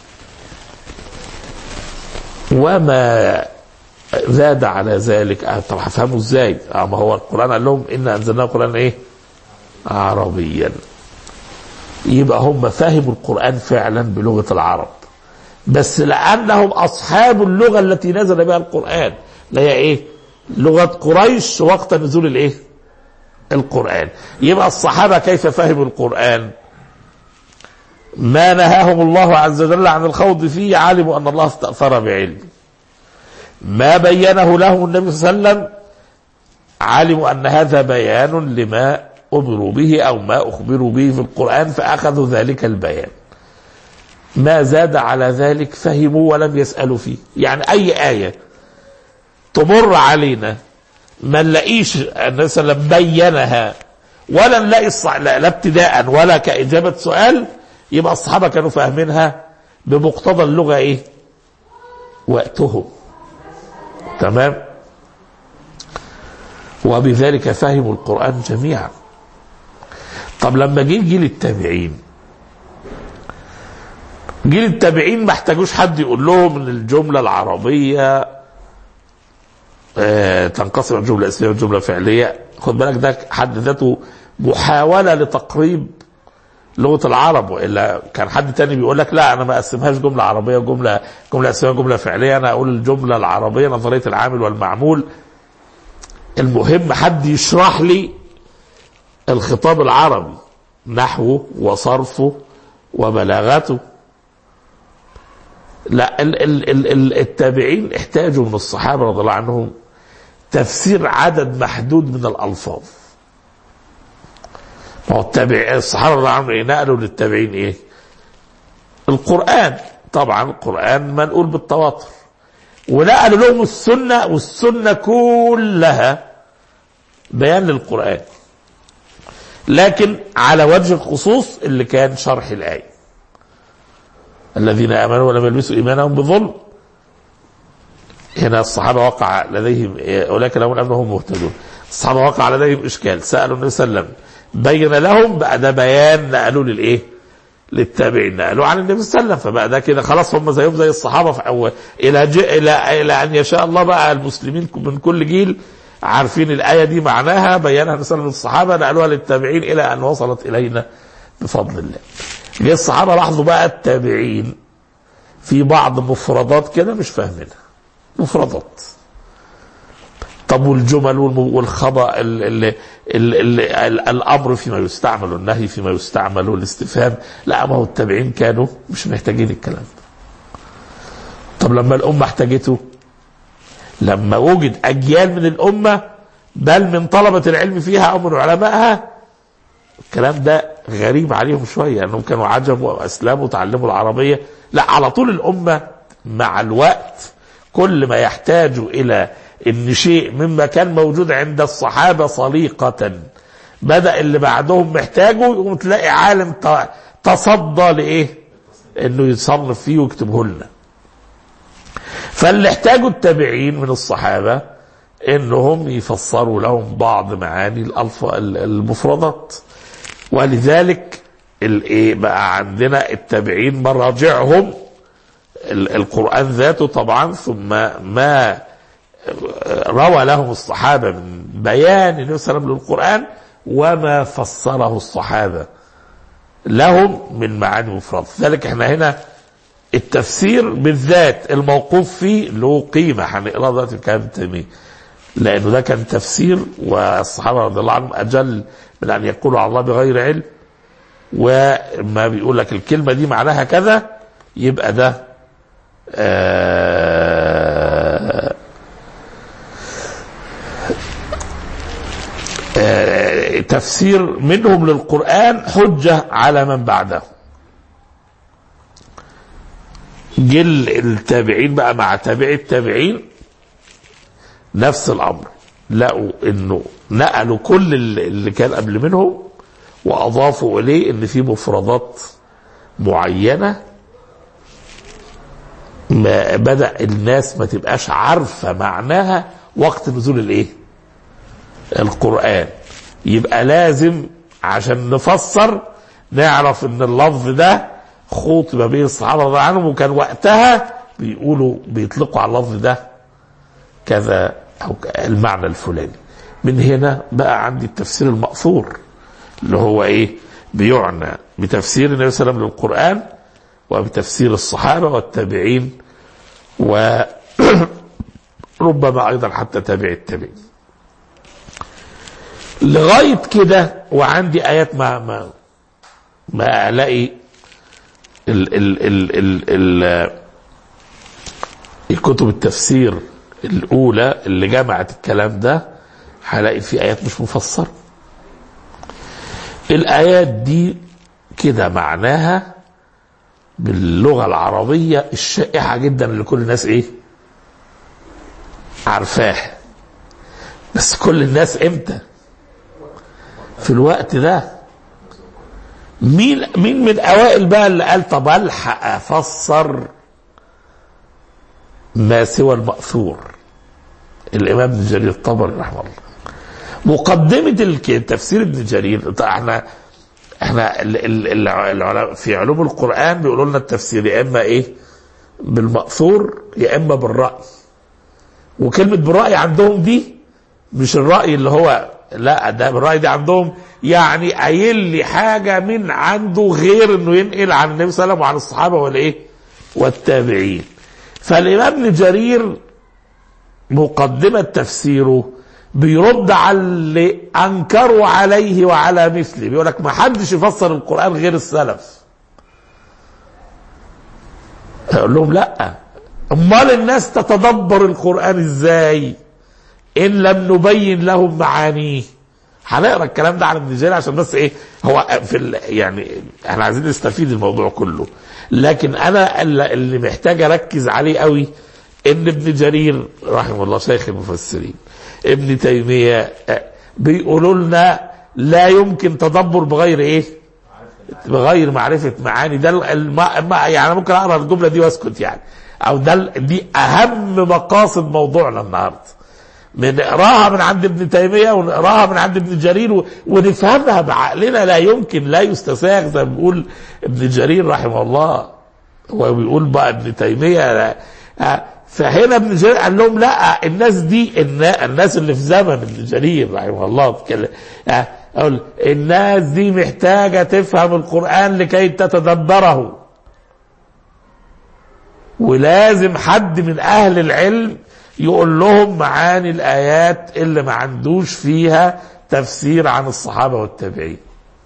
وما زاد على ذلك آه، طب هفهمه ازاي؟ آه ما هو القران قال لهم ان انزلناه قران ايه؟ عربيا يبقى هم فهموا القران فعلا بلغه العرب بس لانهم اصحاب اللغه التي نزل بها القران اللي هي ايه؟ لغه قريش وقت نزول الايه؟ القران يبقى الصحابه كيف فهموا القران؟ ما نهاهم الله عز وجل عن الخوض فيه علموا ان الله استاثر بعلم ما بينه لهم النبي صلى الله عليه وسلم علموا ان هذا بيان لما امروا به او ما اخبروا به في القران فاخذوا ذلك البيان ما زاد على ذلك فهموا ولم يسالوا فيه يعني اي ايه تمر علينا ما نلاقيش النبي صلى الله عليه وسلم بينها ولا نلاقي الصح... لا, لا ابتداء ولا كاجابه سؤال يبقى الصحابه كانوا فاهمينها بمقتضى اللغه ايه؟ وقتهم تمام وبذلك فهموا القرآن جميعا طب لما جه جيل التابعين جيل التابعين ما احتاجوش حد يقول لهم ان الجملة العربية آه تنقسم الجملة اسمية والجملة فعلية خد بالك ده حد ذاته محاولة لتقريب لغة العرب والا كان حد تاني بيقول لك لا انا ما اقسمهاش جملة عربية وجملة جملة اسمية وجملة فعلية انا اقول الجملة العربية نظرية العامل والمعمول المهم حد يشرح لي الخطاب العربي نحوه وصرفه وبلاغته لا ال ال ال ال التابعين احتاجوا من الصحابة رضي الله عنهم تفسير عدد محدود من الألفاظ ما هو التابع الصحابة رضي الله عنهم إيه؟ نقلوا للتابعين ايه القرآن طبعا القرآن منقول بالتواتر ونقلوا لهم السنة والسنة كلها بيان للقرآن لكن على وجه الخصوص اللي كان شرح الآية الذين آمنوا ولم يلبسوا إيمانهم بظلم هنا الصحابة وقع لديهم أولئك لهم الأمن وهم مهتدون الصحابة وقع لديهم إشكال سألوا النبي صلى الله عليه وسلم بين لهم بقى ده بيان نقلوا للإيه للتابعين نقلوا عن النبي صلى الله عليه وسلم فبقى ده كده خلاص هم زيهم زي الصحابه في أول الى ج... الى الى ان يشاء الله بقى المسلمين من كل جيل عارفين الايه دي معناها بينها النبي صلى الله عليه وسلم للصحابه نقلوها للتابعين الى ان وصلت الينا بفضل الله. جه الصحابه لاحظوا بقى التابعين في بعض مفردات كده مش فاهمينها. مفردات. طب والجمل والم- والخبر ال ال ال ال ال الامر فيما يستعمل والنهي فيما يستعمل والاستفهام لا ما هو التابعين كانوا مش محتاجين الكلام ده طب لما الامه احتاجته لما وجد اجيال من الامه بل من طلبه العلم فيها او من علمائها الكلام ده غريب عليهم شويه انهم كانوا عجبوا او اسلموا وتعلموا العربيه لا على طول الامه مع الوقت كل ما يحتاج الى ان شيء مما كان موجود عند الصحابه صليقه بدا اللي بعدهم محتاجه يقوم تلاقي عالم ت- تصدى لايه؟ انه يصنف فيه ويكتبه لنا. فاللي احتاجوا التابعين من الصحابه انهم يفسروا لهم بعض معاني الألف المفردات ولذلك الايه بقى عندنا التابعين مراجعهم ال- القرآن ذاته طبعا ثم ما روى لهم الصحابة من بيان النبي صلى الله عليه وسلم للقرآن وما فسره الصحابة لهم من معاني مفردة ذلك احنا هنا التفسير بالذات الموقوف فيه له قيمة هنقراه دلوقتي في كلام ابن تيمية لأنه ده كان تفسير والصحابة رضي الله عنهم أجل من أن يقولوا على الله بغير علم وما بيقول لك الكلمة دي معناها كذا يبقى ده آه آه تفسير منهم للقرآن حجة على من بعده جل التابعين بقى مع تابعي التابعين نفس الأمر لقوا انه نقلوا كل اللي كان قبل منهم واضافوا اليه ان في مفردات معينه ما بدا الناس ما تبقاش عارفه معناها وقت نزول الايه القران يبقى لازم عشان نفسر نعرف ان اللفظ ده خطب بين الصحابه رضي الله عنهم وكان وقتها بيقولوا بيطلقوا على اللفظ ده كذا او المعنى الفلاني من هنا بقى عندي التفسير المأثور اللي هو ايه بيعنى بتفسير النبي صلى الله عليه وسلم للقرآن وبتفسير الصحابة والتابعين وربما أيضا حتى تابع التابعين لغاية كده وعندي آيات ما ما ما ألاقي ال ال ال ال ال الكتب التفسير الأولى اللي جمعت الكلام ده هلاقي في آيات مش مفسرة الآيات دي كده معناها باللغة العربية الشائعة جدا اللي كل الناس إيه عارفاها بس كل الناس إمتى في الوقت ده مين مين من أوائل بقى اللي قال طب ألحق أفسر ما سوى المأثور الإمام ابن جرير الطبري رحمه الله مقدمة التفسير ابن جرير احنا احنا العلماء في علوم القرآن بيقولوا لنا التفسير يا اما ايه بالمأثور يا اما بالرأي وكلمة بالرأي عندهم دي مش الرأي اللي هو لا ده الرأي دي عندهم يعني قايل لي حاجة من عنده غير انه ينقل عن النبي صلى الله عليه وسلم وعن الصحابة والايه والتابعين فالإمام ابن جرير مقدمة تفسيره بيرد على اللي انكروا عليه وعلى مثله بيقول لك ما حدش يفسر القران غير السلف اقول لهم لا امال الناس تتدبر القران ازاي ان لم نبين لهم معانيه هنقرا الكلام ده على ابن جرير عشان بس ايه هو في ال يعني احنا عايزين نستفيد الموضوع كله لكن انا اللي محتاج اركز عليه قوي ان ابن جرير رحمه الله شيخ المفسرين ابن تيمية بيقولوا لنا لا يمكن تدبر بغير ايه بغير معرفة معاني ده الم... يعني ممكن اقرا الجملة دي واسكت يعني او ده دي اهم مقاصد موضوعنا النهارده نقراها من عند ابن تيمية ونقراها من عند ابن جرير و... ونفهمها بعقلنا لا يمكن لا يستساغ زي ما بيقول ابن جرير رحمه الله هو بيقول بقى ابن تيمية لا... فهنا ابن جرير قال لهم لا الناس دي الناس اللي في زمن ابن جرير رحمه الله بتكلم اقول الناس دي محتاجه تفهم القران لكي تتدبره ولازم حد من اهل العلم يقول لهم معاني الايات اللي ما عندوش فيها تفسير عن الصحابه والتابعين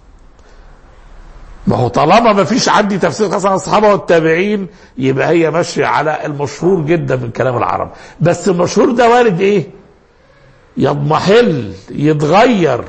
ما هو طالما ما فيش عندي تفسير خاص عن الصحابه والتابعين يبقى هي ماشيه على المشهور جدا من كلام العرب بس المشهور ده وارد ايه يضمحل يتغير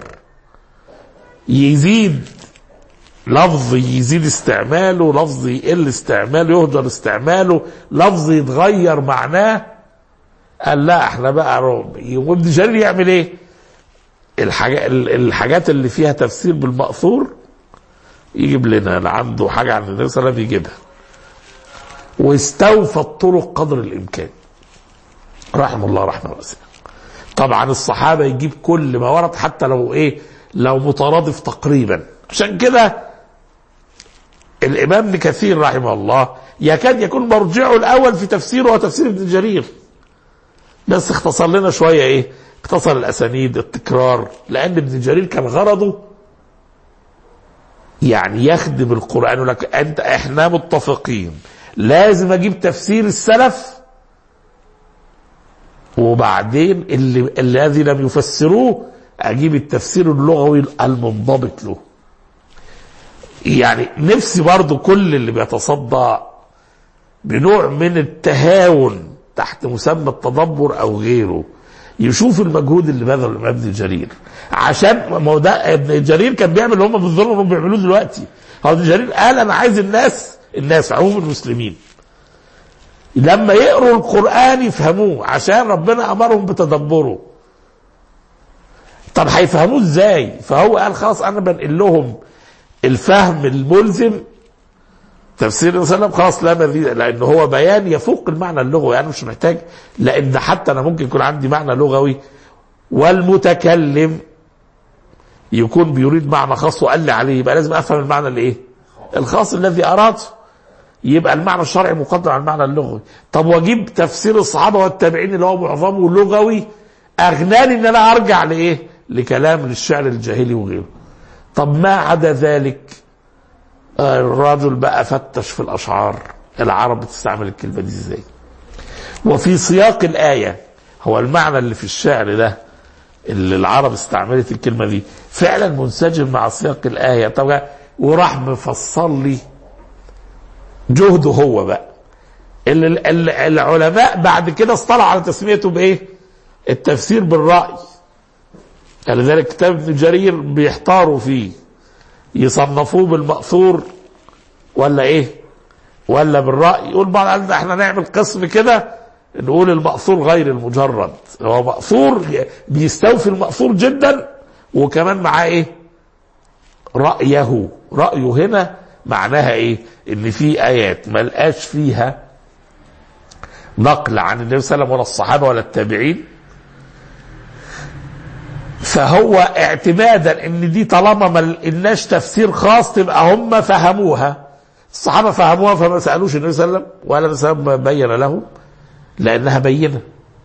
يزيد لفظ يزيد استعماله لفظ يقل استعماله يهدر استعماله لفظ يتغير معناه قال لا احنا بقى وابن جرير يعمل ايه الحاجات اللي فيها تفسير بالمأثور يجيب لنا اللي عنده حاجة عن النبي صلى الله عليه وسلم يجيبها واستوفى الطرق قدر الإمكان رحمه الله رحمه واسعة طبعا الصحابة يجيب كل ما ورد حتى لو ايه لو مترادف تقريبا عشان كده الإمام ابن كثير رحمه الله يكاد يكون مرجعه الأول في تفسيره هو تفسير ابن جرير بس اختصر لنا شويه ايه اختصر الاسانيد التكرار لان ابن جرير كان غرضه يعني يخدم القران يقول لك انت احنا متفقين لازم اجيب تفسير السلف وبعدين اللي الذي لم يفسروه اجيب التفسير اللغوي المنضبط له يعني نفسي برضو كل اللي بيتصدى بنوع من التهاون تحت مسمى التدبر او غيره يشوف المجهود اللي بذله الامام ابن جرير عشان ما هو ده ابن جرير كان بيعمل اللي هم بالظلم اللي هم بيعملوه دلوقتي هو ابن جرير قال انا عايز الناس الناس عموم المسلمين لما يقروا القران يفهموه عشان ربنا امرهم بتدبره طب هيفهموه ازاي فهو قال خلاص انا بنقل لهم الفهم الملزم تفسير النبي صلى الله عليه وسلم خلاص لا مزيد لان هو بيان يفوق المعنى اللغوي يعني مش محتاج لان ده حتى انا ممكن يكون عندي معنى لغوي والمتكلم يكون بيريد معنى خاص وقال لي عليه يبقى لازم افهم المعنى الايه؟ الخاص الذي اراده يبقى المعنى الشرعي مقدم على المعنى اللغوي طب واجيب تفسير الصحابه والتابعين اللي هو معظمه لغوي اغناني ان انا ارجع لايه؟ لكلام للشعر الجاهلي وغيره طب ما عدا ذلك الرجل بقى فتش في الاشعار العرب بتستعمل الكلمه دي ازاي وفي سياق الايه هو المعنى اللي في الشعر ده اللي العرب استعملت الكلمه دي فعلا منسجم مع سياق الايه طب وراح مفصل لي جهده هو بقى اللي اللي العلماء بعد كده اصطلحوا على تسميته بايه؟ التفسير بالراي لذلك كتاب ابن جرير بيحتاروا فيه يصنفوه بالمأثور ولا ايه ولا بالرأي يقول بعض قال ده احنا نعمل قسم كده نقول المأثور غير المجرد هو مأثور بيستوفي المأثور جدا وكمان معاه ايه رأيه رأيه هنا معناها ايه ان في ايات ما لقاش فيها نقل عن النبي صلى الله عليه وسلم ولا الصحابه ولا التابعين فهو اعتمادا ان دي طالما ما لقيناش تفسير خاص تبقى هم فهموها الصحابه فهموها فما سالوش النبي صلى الله عليه وسلم ولا النبي صلى الله عليه وسلم بين لهم لانها بينه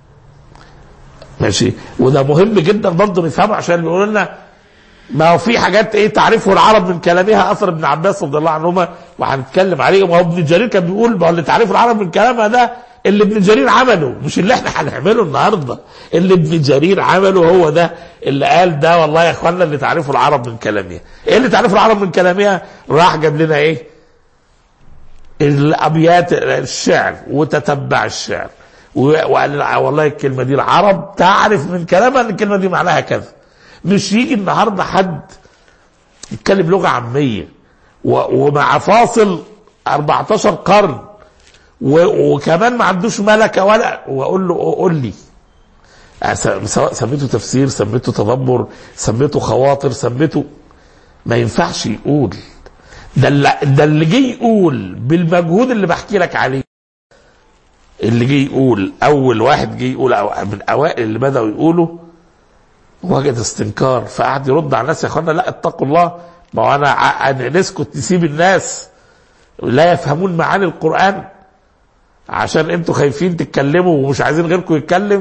ماشي وده مهم جدا برضه نفهمه عشان يقولوا لنا ما هو في حاجات ايه تعرفه العرب من كلامها اثر ابن عباس رضي الله عنهما وهنتكلم عليه ما هو ابن جرير كان بيقول ما هو اللي تعرفه العرب من كلامها ده اللي ابن جرير عمله مش اللي احنا هنعمله النهارده اللي ابن جرير عمله هو ده اللي قال ده والله يا اخوانا اللي تعرفه العرب من كلامها ايه اللي تعرفه العرب من كلامها راح جاب لنا ايه الابيات الشعر وتتبع الشعر وقال والله الكلمه دي العرب تعرف من كلامها ان الكلمه دي معناها كذا مش يجي النهارده حد يتكلم لغه عاميه ومع فاصل 14 قرن وكمان ما عندوش ملكه ولا واقول له قول لي سواء سميته تفسير سميته تدبر سميته خواطر سميته ما ينفعش يقول ده اللي ده اللي جه يقول بالمجهود اللي بحكي لك عليه اللي جه يقول اول واحد جه يقول أو من اوائل اللي بداوا يقولوا وجد استنكار فقعد يرد على الناس يا اخوانا لا اتقوا الله ما هو انا ع- نسكت نسيب الناس لا يفهمون معاني القران عشان انتوا خايفين تتكلموا ومش عايزين غيركم يتكلم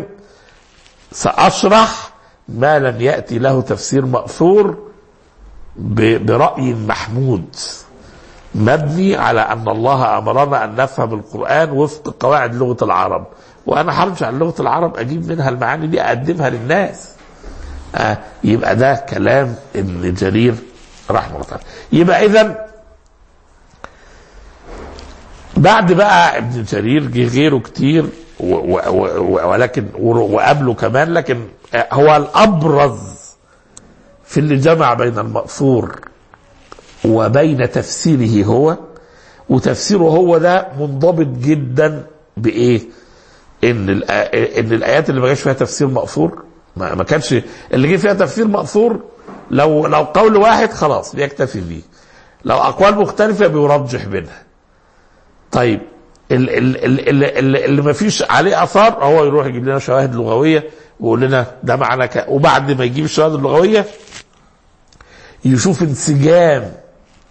ساشرح ما لم ياتي له تفسير ماثور ب- براي محمود مبني على ان الله امرنا ان نفهم القران وفق قواعد لغه العرب وانا هرجع لغه العرب اجيب منها المعاني دي اقدمها للناس آه يبقى ده كلام ابن جرير رحمه الله تعالى يبقى اذا بعد بقى ابن جرير جه غيره كتير و و و ولكن وقبله كمان لكن آه، هو الابرز في اللي جمع بين المأثور وبين تفسيره هو وتفسيره هو ده منضبط جدا بايه؟ ان الآ- ان الايات اللي ما جاش فيها تفسير مأثور ما ما كانش اللي جه فيها تفسير مأثور لو لو قول واحد خلاص بيكتفي بيه لو اقوال مختلفه بيرجح بينها طيب ال- ال- ال- ال- ال- اللي ما فيش عليه اثار هو يروح يجيب لنا شواهد لغويه ويقول لنا ده معنى ك... وبعد ما يجيب الشواهد اللغويه يشوف انسجام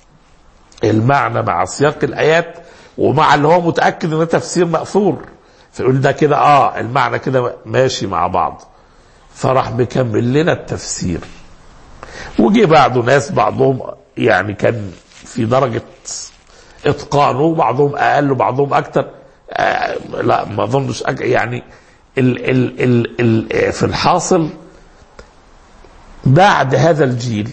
المعنى مع سياق الايات ومع اللي هو متاكد ان ده تفسير ماثور فيقول ده كده اه المعنى كده ماشي مع بعض فراح مكمل لنا التفسير وجي بعده ناس بعضهم يعني كان في درجة اتقانه بعضهم اقل وبعضهم اكتر آه لا ما اظنش أك- يعني ال ال ال ال في الحاصل بعد هذا الجيل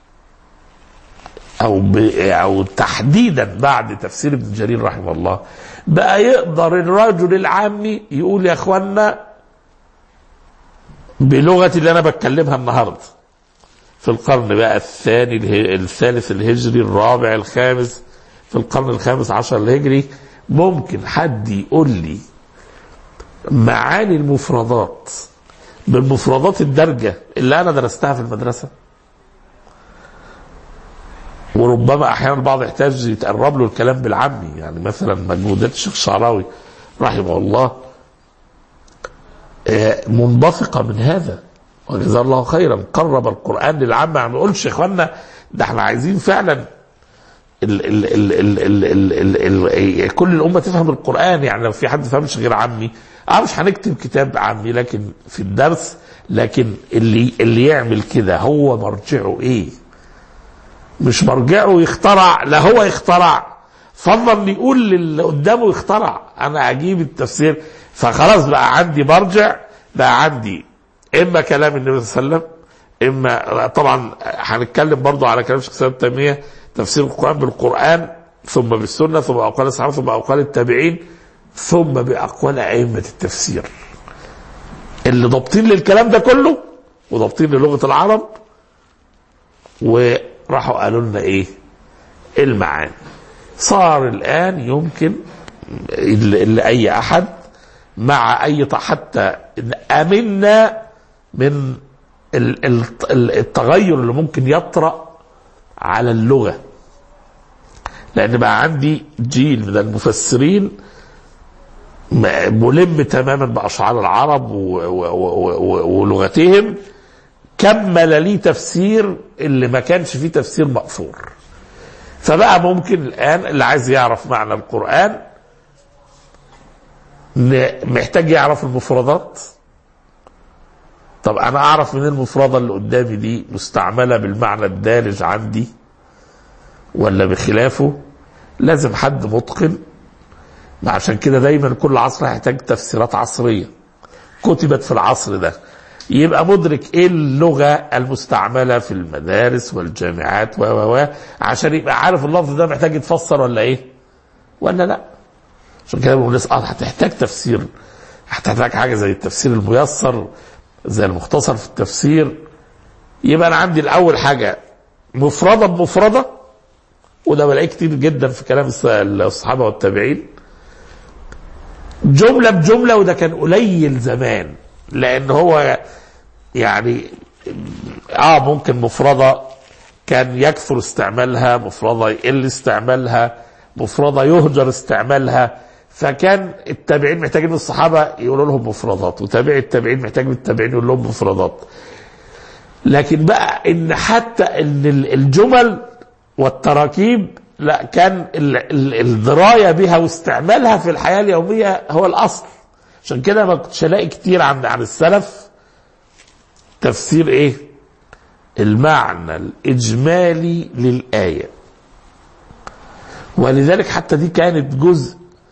او ب او تحديدا بعد تفسير ابن جرير رحمه الله بقى يقدر الرجل العامي يقول يا اخوانا بلغتي اللي انا بتكلمها النهارده في القرن بقى الثاني اله- الثالث الهجري الرابع الخامس في القرن الخامس عشر الهجري ممكن حد يقول لي معاني المفردات بالمفردات الدارجة اللي أنا درستها في المدرسة وربما أحيانا البعض يحتاج يتقرب له الكلام بالعامي يعني مثلا مجهودات الشيخ الشعراوي رحمه الله آه، منبثقة من هذا وجزاه الله خيرا قرب القرآن للعامة ما نقولش يا إخوانا ده احنا عايزين فعلا ال ال ال ال ال ال ال ال كل الأمة تفهم القرآن يعني لو في حد فهمش غير عمي اه مش هنكتب كتاب عمي لكن في الدرس لكن اللي اللي يعمل كده هو مرجعه ايه؟ مش مرجعه يخترع لا هو يخترع فضل يقول للي قدامه يخترع انا اجيب التفسير فخلاص بقى عندي مرجع بقى عندي اما كلام النبي صلى الله عليه وسلم اما طبعا هنتكلم برضو على كلام شيخ الاسلام ابن تيميه تفسير القران بالقران ثم بالسنه ثم اقوال الصحابه ثم اقوال التابعين ثم باقوال ائمه التفسير اللي ضابطين للكلام ده كله وضابطين للغه العرب وراحوا قالوا لنا ايه المعاني صار الان يمكن ل- لاي احد مع اي ط- حتى امنا من ال- ال- ال- التغير اللي ممكن يطرا على اللغه لان بقى عندي جيل من المفسرين م- ملم تماما باشعار العرب و- و- و- و- ولغتهم كمل لي تفسير اللي ما كانش فيه تفسير مأثور فبقى ممكن الآن اللي عايز يعرف معنى القرآن ن- محتاج يعرف المفردات طب أنا أعرف من المفردة اللي قدامي دي مستعملة بالمعنى الدارج عندي ولا بخلافه لازم حد متقن عشان كده دايما كل عصر هيحتاج تفسيرات عصريه كتبت في العصر ده يبقى مدرك ايه اللغه المستعمله في المدارس والجامعات و و و عشان يبقى عارف اللفظ ده محتاج يتفسر ولا ايه ولا لا عشان كده بنقول الناس اه هتحتاج تفسير هتحتاج حاجه زي التفسير الميسر زي المختصر في التفسير يبقى انا عندي الاول حاجه مفرده بمفرده وده بلاقيه كتير جدا في كلام الص- الصحابه والتابعين جمله بجمله وده كان قليل زمان لان هو يعني اه ممكن مفرده كان يكثر استعمالها مفرده يقل استعمالها مفرده يهجر استعمالها فكان التابعين محتاجين الصحابه يقولوا لهم مفردات وتابعي التابعين محتاج من التابعين يقول لهم مفردات لكن بقى ان حتى ان ال- الجمل والتراكيب لا كان ال- ال- الدرايه بها واستعمالها في الحياه اليوميه هو الاصل عشان كده ما كنتش الاقي كتير عن عن السلف تفسير ايه المعنى الاجمالي للايه ولذلك حتى دي كانت جزء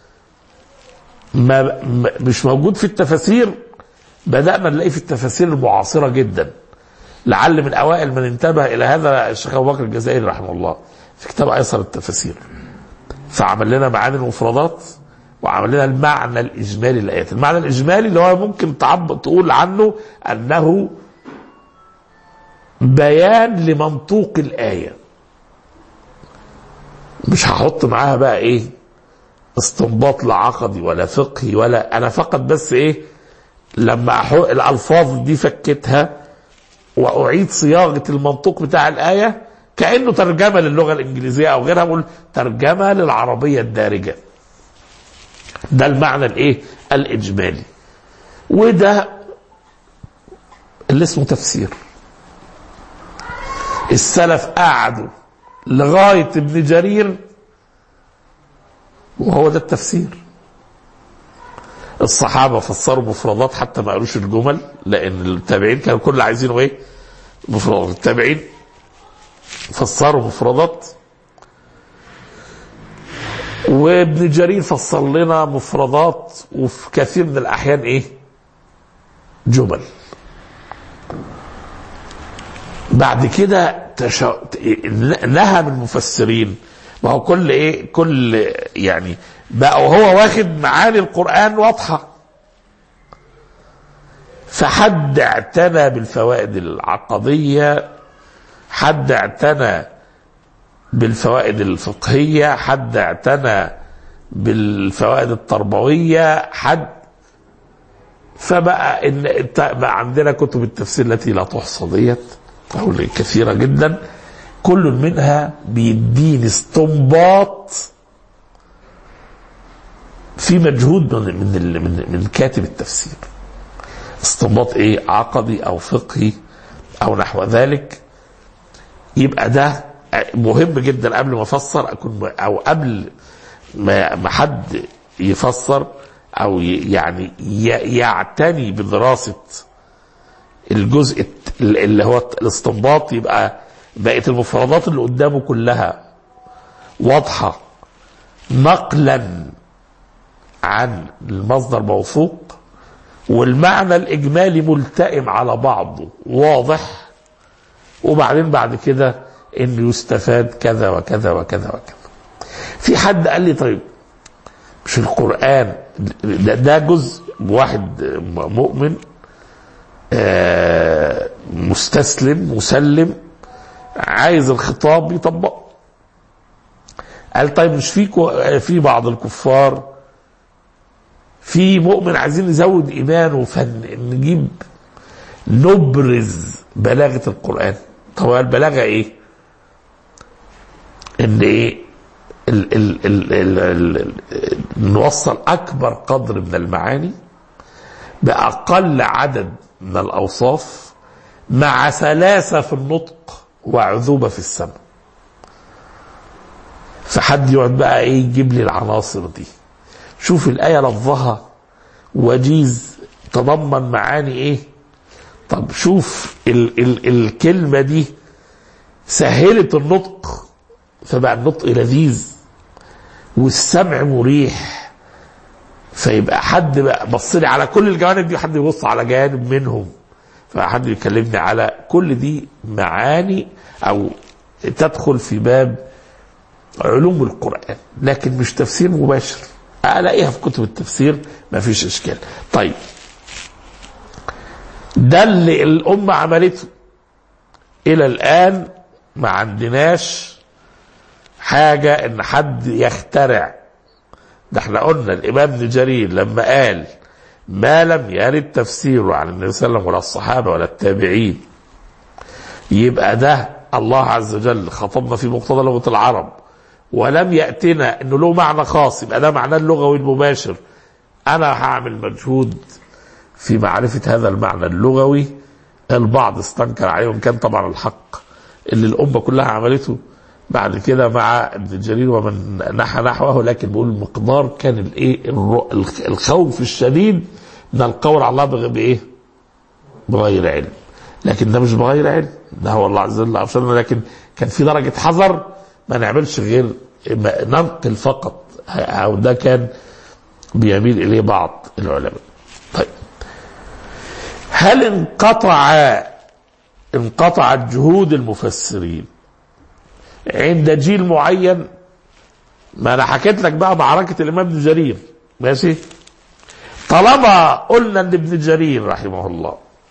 ما ما- مش موجود في التفاسير بدأنا نلاقيه في التفاسير المعاصرة جدا لعل من أوائل من انتبه إلى هذا الشيخ أبو بكر الجزائري رحمه الله في كتاب أيسر التفاسير فعمل لنا معاني المفردات وعمل لنا المعنى الإجمالي للآيات المعنى الإجمالي اللي هو ممكن تعب تقول عنه أنه بيان لمنطوق الآية مش هحط معاها بقى إيه استنباط لا عقدي ولا فقهي ولا أنا فقط بس إيه لما أحو... الألفاظ دي فكتها وأعيد صياغة المنطوق بتاع الآية كأنه ترجمة للغة الإنجليزية أو غيرها بقول ترجمة للعربية الدارجة ده المعنى الإيه الإجمالي وده اللي اسمه تفسير السلف قعدوا لغاية ابن جرير وهو ده التفسير الصحابة فسروا مفردات حتى ما قالوش الجمل لأن التابعين كانوا كل اللي عايزينه إيه؟ مفردات التابعين فسروا مفردات وابن جرير فسر لنا مفردات وفي كثير من الأحيان إيه؟ جمل بعد كده تشا... نهم المفسرين ما هو كل ايه كل يعني بقى وهو واخد معاني القرآن واضحة فحد اعتنى بالفوائد العقدية حد اعتنى بالفوائد الفقهية حد اعتنى بالفوائد التربوية حد فبقى ان بقى عندنا كتب التفسير التي لا تحصى ديت او كثيره جدا كل منها بيديني استنباط في مجهود من من من, من كاتب التفسير استنباط ايه عقدي او فقهي او نحو ذلك يبقى ده مهم جدا قبل ما افسر اكون او قبل ما ما حد يفسر او يعني يعتني بدراسه الجزء اللي هو الاستنباط يبقى بقت المفردات اللي قدامه كلها واضحه نقلا عن المصدر موثوق والمعنى الاجمالي ملتئم على بعضه واضح وبعدين بعد كده انه يستفاد كذا وكذا وكذا وكذا في حد قال لي طيب مش القرآن ده, ده جزء واحد مؤمن آه مستسلم مسلم عايز الخطاب يطبقه قال طيب مش في في بعض الكفار في مؤمن عايزين نزود ايمانه فنجيب نبرز بلاغه القران طب البلاغه ايه؟ ان ايه؟ ال ال ال ال ال نوصل اكبر قدر من المعاني باقل عدد من الاوصاف مع سلاسه في النطق وعذوبه في السمع فحد يقعد بقى ايه يجيب لي العناصر دي شوف الايه لفظها وجيز تضمن معاني ايه طب شوف ال ال الكلمه دي سهلت النطق فبقى النطق لذيذ والسمع مريح فيبقى حد بقى بص لي على كل الجوانب دي حد يبص على جانب منهم فحد يكلمني على كل دي معاني او تدخل في باب علوم القرآن لكن مش تفسير مباشر الاقيها في كتب التفسير ما فيش اشكال طيب ده اللي الامه عملته الى الان ما عندناش حاجه ان حد يخترع ده احنا قلنا الامام ابن جرير لما قال ما لم يرد تفسيره عن النبي صلى الله عليه وسلم ولا الصحابه ولا التابعين يبقى ده الله عز وجل خطبنا في مقتضى لغه العرب ولم ياتنا انه له معنى خاص يبقى ده معناه اللغوي المباشر انا هعمل مجهود في معرفه هذا المعنى اللغوي البعض استنكر عليه وان كان طبعا الحق اللي الامه كلها عملته بعد كده مع ابن جرير ومن نحى نحوه لكن بيقول المقدار كان الايه الخوف الشديد من القول على الله بايه؟ بغير علم لكن ده مش بغير علم ده هو الله عز وجل ارشدنا لكن كان في درجه حذر ما نعملش غير ننقل فقط او ده كان بيميل اليه بعض العلماء طيب هل انقطع انقطعت جهود المفسرين عند جيل معين ما انا حكيت لك بقى معركه الامام ابن جرير ماشي طالما قلنا ان ابن جرير رحمه الله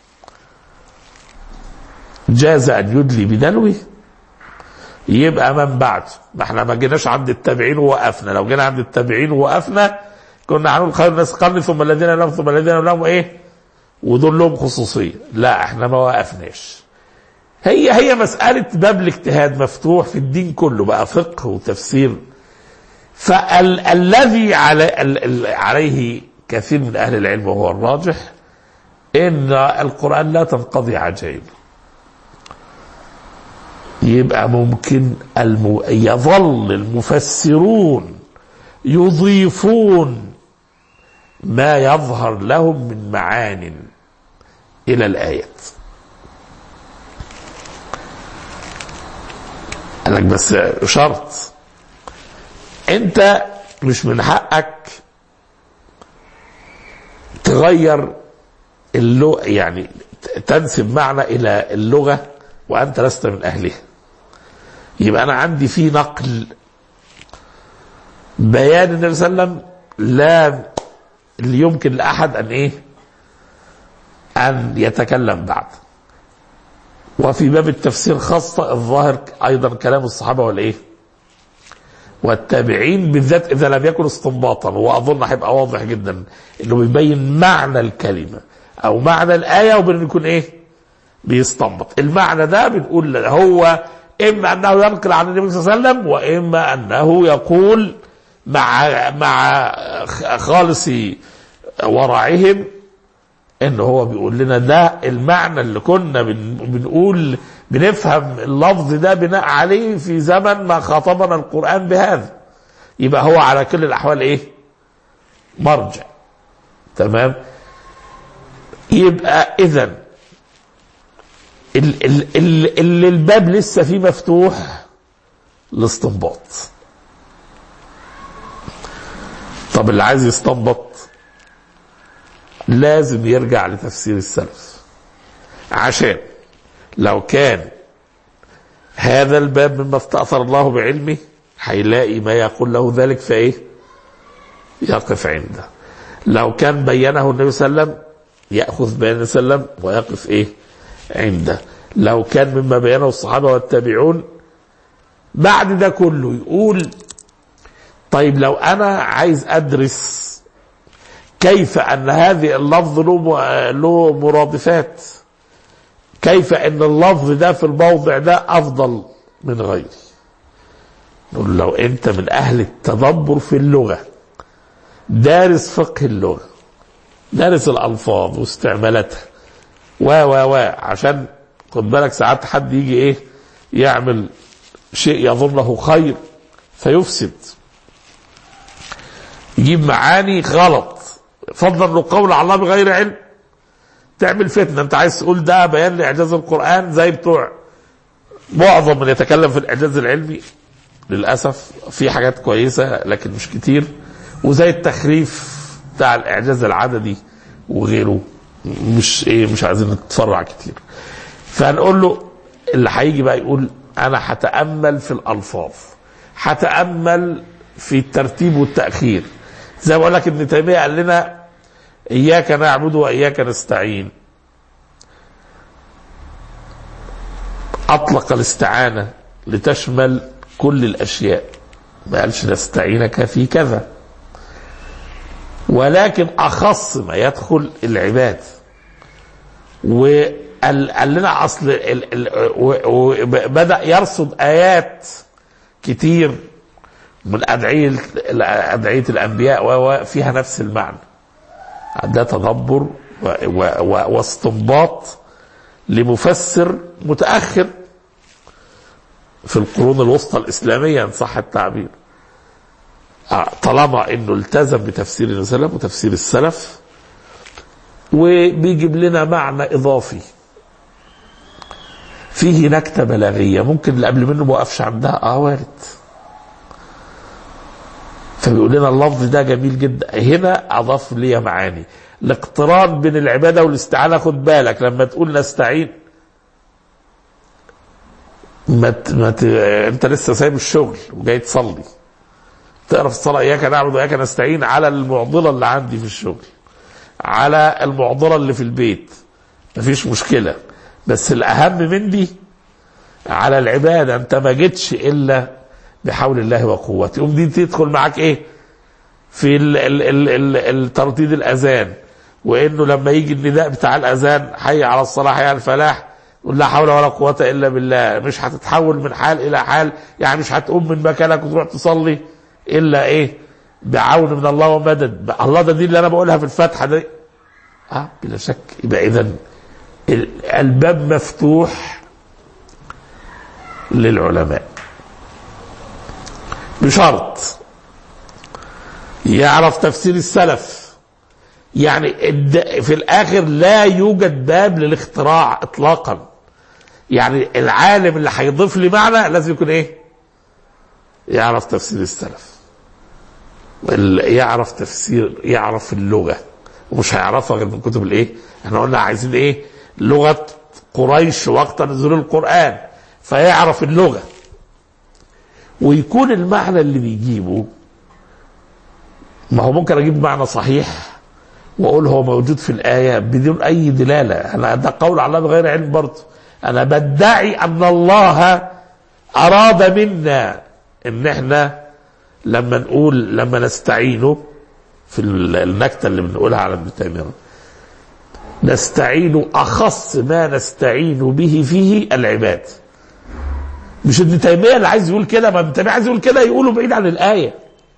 جاز ان يدلي بدلوه يبقى من بعد ما احنا ما جيناش عند التابعين ووقفنا لو جينا عند التابعين ووقفنا كنا هنقول خير الناس قرني ثم الذين لهم ثم الذين لهم ايه ودول لهم خصوصيه لا احنا ما وقفناش هي هي مسألة باب الاجتهاد مفتوح في الدين كله بقى فقه وتفسير فالذي علي عليه كثير من أهل العلم وهو الراجح إن القرآن لا تنقضي عجائبه يبقى ممكن الم... يظل المفسرون يضيفون ما يظهر لهم من معان إلى الآيات قال لك بس شرط انت مش من حقك تغير اللغة يعني تنسب معنى الى اللغة وانت لست من اهلها يبقى انا عندي في نقل بيان النبي صلى الله عليه وسلم لا يمكن لاحد ان ايه ان يتكلم بعد وفي باب التفسير خاصة الظاهر أيضا كلام الصحابة والإيه والتابعين بالذات إذا لم يكن استنباطا وأظن هيبقى واضح جدا إنه بيبين معنى الكلمة أو معنى الآية وبين يكون إيه بيستنبط المعنى ده بنقول هو إما أنه ينقل عن النبي صلى الله عليه وسلم وإما أنه يقول مع مع خالص ورعهم ان هو بيقول لنا ده المعنى اللي كنا بن بنقول بنفهم اللفظ ده بناء عليه في زمن ما خاطبنا القرآن بهذا يبقى هو على كل الأحوال إيه مرجع تمام يبقى إذا اللي الباب لسه فيه مفتوح الاستنباط طب اللي عايز يستنبط لازم يرجع لتفسير السلف عشان لو كان هذا الباب مما استأثر الله بعلمه هيلاقي ما يقول له ذلك فايه يقف عنده لو كان بينه النبي صلى الله عليه وسلم يأخذ بيان النبي صلى الله عليه وسلم ويقف ايه عنده لو كان مما بينه الصحابة والتابعون بعد ده كله يقول طيب لو انا عايز ادرس كيف ان هذه اللفظ له له مرادفات كيف ان اللفظ ده في الموضع ده افضل من غيره نقول لو انت من اهل التدبر في اللغه دارس فقه اللغه دارس الالفاظ واستعمالاتها و و و عشان خد بالك ساعات حد يجي ايه يعمل شيء يظنه خير فيفسد يجيب معاني غلط فضلا انه قول على الله بغير علم تعمل فتنه انت عايز تقول ده بيان لاعجاز القران زي بتوع معظم من يتكلم في الاعجاز العلمي للاسف في حاجات كويسه لكن مش كتير وزي التخريف بتاع الاعجاز العددي وغيره مش ايه مش عايزين نتفرع كتير فهنقول له اللي هيجي بقى يقول انا هتامل في الالفاظ هتامل في الترتيب والتاخير زي ما بقول لك ابن تيميه قال لنا اياك نعبد واياك نستعين اطلق الاستعانه لتشمل كل الاشياء ما قالش نستعينك في كذا ولكن اخص ما يدخل العباد وقال قال لنا اصل ال ال وبدا يرصد ايات كتير من ادعيه ادعيه الانبياء وفيها نفس المعنى ده تدبر واستنباط لمفسر متاخر في القرون الوسطى الاسلاميه ان صح التعبير طالما انه التزم بتفسير النبي صلى الله عليه وسلم وتفسير السلف وبيجيب لنا معنى اضافي فيه نكته بلاغيه ممكن اللي قبل منه ما وقفش عندها اه وارد فبيقول لنا اللفظ ده جميل جدا هنا اضاف لي معاني الاقتران بين العباده والاستعانه خد بالك لما تقول نستعين ما ت... ما ت... انت لسه سايب الشغل وجاي تصلي تقرا في الصلاه اياك نعبد واياك نستعين على المعضله اللي عندي في الشغل على المعضله اللي في البيت مفيش مشكله بس الاهم من دي على العباده انت ما جيتش الا بحول الله وقوته يقوم دي تدخل معاك ايه في ال ال ال ال الترديد الاذان وانه لما يجي النداء بتاع الاذان حي على الصلاه حي على الفلاح قل لا حول ولا قوه الا بالله مش هتتحول من حال الى حال يعني مش هتقوم من مكانك وتروح تصلي الا ايه بعون من الله ومدد الله ده دي اللي انا بقولها في الفاتحه دي اه بلا شك يبقى اذا الباب مفتوح للعلماء بشرط يعرف تفسير السلف يعني الد- في الاخر لا يوجد باب للاختراع اطلاقا يعني العالم اللي هيضيف لي معنى لازم يكون ايه يعرف تفسير السلف ال- يعرف تفسير يعرف اللغه ومش هيعرفها غير من كتب الايه احنا قلنا عايزين ايه لغه قريش وقت نزول القران فيعرف اللغه ويكون المعنى اللي بيجيبه ما هو ممكن اجيب معنى صحيح واقول هو موجود في الايه بدون اي دلاله انا ده قول على الله بغير علم برضه انا بدعي ان الله اراد منا ان احنا لما نقول لما نستعينه في ال- النكته اللي بنقولها على ابن تيميه نستعين اخص ما نستعين به فيه العباد مش ابن تيميه اللي عايز يقول كده ما ابن تيميه عايز يقول كده يقوله بعيد عن الايه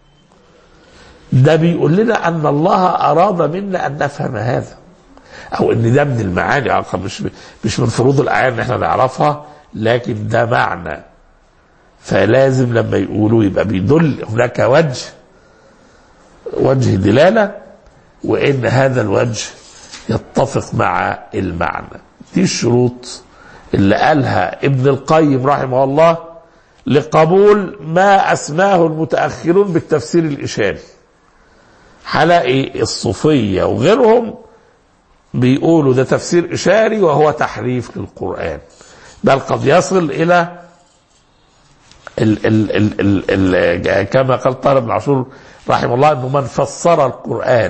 ده بيقول لنا ان الله اراد منا ان نفهم هذا او ان ده من المعاني آه، مش مش من فروض الاعيان ان احنا نعرفها لكن ده معنى فلازم لما يقولوا يبقى بيدل هناك وجه وجه دلاله وان هذا الوجه يتفق مع المعنى دي الشروط اللي قالها ابن القيم رحمه الله لقبول ما اسماه المتاخرون بالتفسير الاشاري هلاقي الصوفيه وغيرهم بيقولوا ده تفسير اشاري وهو تحريف للقران بل قد يصل الى ال ال ال ال ال كما قال طارق بن عاشور رحمه الله انه من فسر القران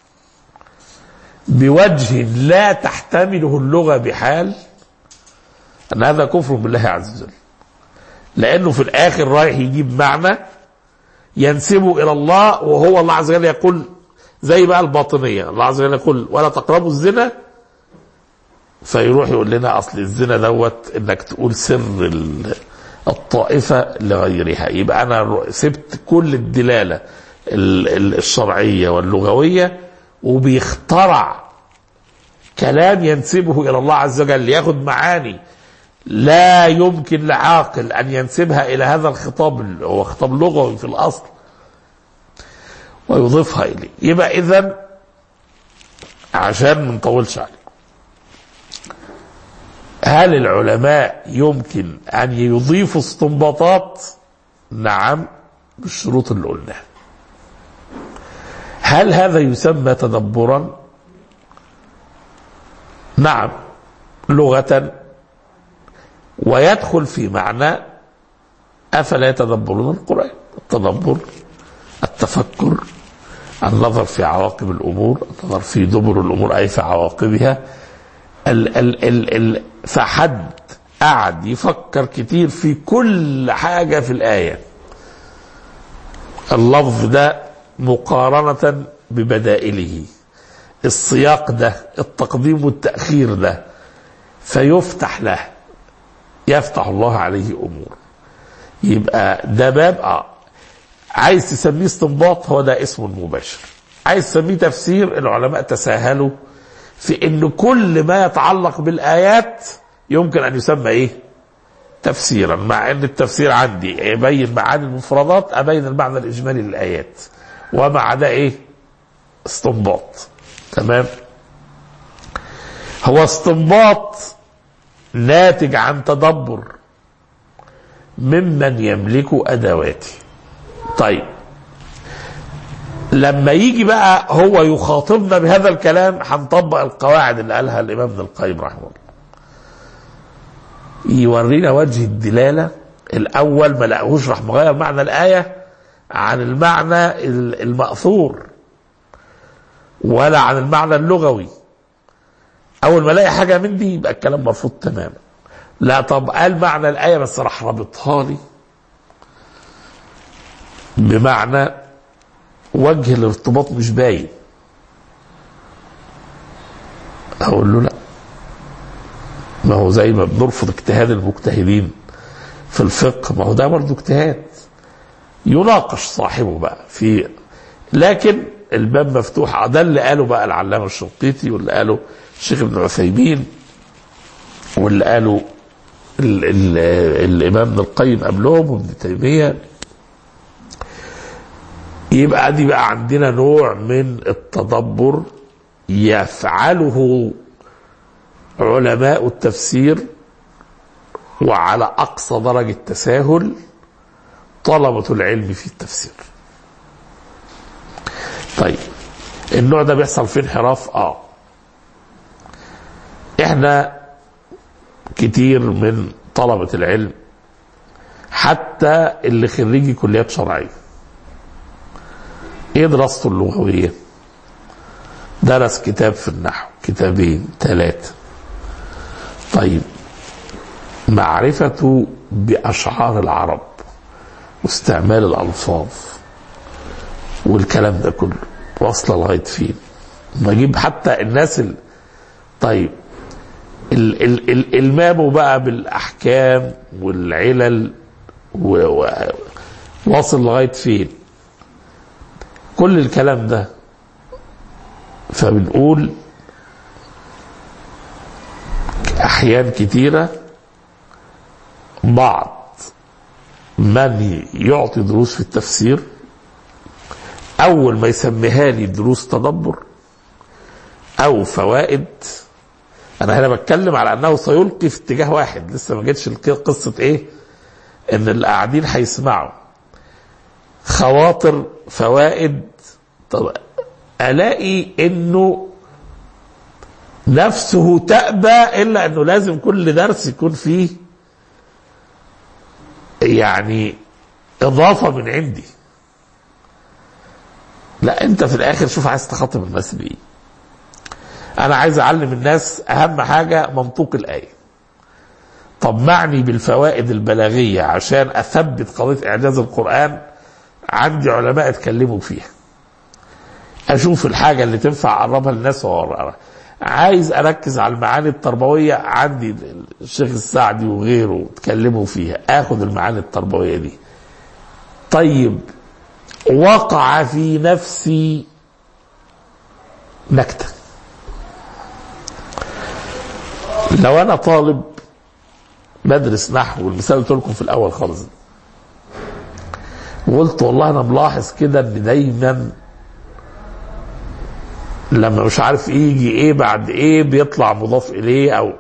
بوجه لا تحتمله اللغه بحال ان هذا كفر بالله عز وجل لانه في الاخر رايح يجيب معنى ينسبه الى الله وهو الله عز وجل يقول زي بقى الباطنيه الله عز وجل يقول ولا تقربوا الزنا فيروح يقول لنا اصل الزنا دوت انك تقول سر ال- الطائفه لغيرها يبقى انا سبت كل الدلاله ال- ال- الشرعيه واللغويه وبيخترع كلام ينسبه الى الله عز وجل ياخد معاني لا يمكن لعاقل ان ينسبها الى هذا الخطاب اللي هو خطاب لغوي في الاصل ويضيفها اليه يبقى اذا عشان ما نطولش عليه هل العلماء يمكن ان يضيفوا استنباطات نعم بالشروط اللي قلناها هل هذا يسمى تدبرا نعم لغه ويدخل في معنى افلا يتدبرون القران التدبر التفكر النظر في عواقب الامور النظر في دبر الامور اي في عواقبها ال ال ال ال فحد قعد يفكر كتير في كل حاجه في الايه اللفظ ده مقارنه ببدائله السياق ده التقديم والتاخير ده فيفتح له يفتح الله عليه امور يبقى ده باب اه عايز تسميه استنباط هو ده اسمه المباشر عايز تسميه تفسير العلماء تساهلوا في ان كل ما يتعلق بالايات يمكن ان يسمى ايه تفسيرا مع ان التفسير عندي يبين معاني المفردات ابين المعنى الاجمالي للايات ومع ده ايه استنباط تمام هو استنباط ناتج عن تدبر ممن يملك ادواتي طيب لما يجي بقى هو يخاطبنا بهذا الكلام هنطبق القواعد اللي قالها الامام ابن القيم رحمه الله يورينا وجه الدلاله الاول ما لقاهوش راح مغير معنى الايه عن المعنى الماثور ولا عن المعنى اللغوي اول ما الاقي حاجه من دي يبقى الكلام مرفوض تماما لا طب قال معنى الايه بس راح رابطها لي بمعنى وجه الارتباط مش باين اقول له لا ما هو زي ما بنرفض اجتهاد المجتهدين في الفقه ما هو ده برضه اجتهاد يناقش صاحبه بقى في لكن الباب مفتوح ده اللي قاله بقى العلامه الشنقيطي واللي قاله الشيخ ابن عثيمين واللي قاله ال ال الامام ابن القيم قبلهم وابن تيميه يبقى دي بقى عندنا نوع من التدبر يفعله علماء التفسير وعلى اقصى درجه تساهل طلبه العلم في التفسير. طيب النوع ده بيحصل فيه انحراف اه احنا كتير من طلبه العلم حتى اللي خريجي كليات شرعيه ايه دراسته اللغويه درس كتاب في النحو كتابين ثلاثه طيب معرفته باشعار العرب واستعمال الالفاظ والكلام ده كله واصله لغايه فين نجيب حتى الناس ال... طيب ال... ال... ال... الماموا بقى بالاحكام والعلل و... و... واصل لغايه فين كل الكلام ده فبنقول احيان كتيره بعض من يعطي دروس في التفسير اول ما يسميها لي دروس تدبر او فوائد انا هنا بتكلم على انه سيلقي في اتجاه واحد لسه ما جتش قصه ايه ان اللي قاعدين هيسمعوا خواطر فوائد طب الاقي انه نفسه تأبى الا انه لازم كل درس يكون فيه يعني اضافه من عندي لا انت في الاخر شوف عايز تخاطب الناس بايه انا عايز اعلم الناس اهم حاجه منطوق الايه طب معني بالفوائد البلاغيه عشان اثبت قضيه اعجاز القران عندي علماء اتكلموا فيها اشوف الحاجه اللي تنفع اقربها للناس واقربها عايز اركز على المعاني التربويه عندي الشيخ السعدي وغيره اتكلموا فيها اخد المعاني التربويه دي طيب وقع في نفسي نكته لو انا طالب بدرس نحو والمثال قلت لكم في الاول خالص وقلت والله انا ملاحظ كده ان دايما لما مش عارف ايه يجي ايه بعد ايه بيطلع مضاف اليه او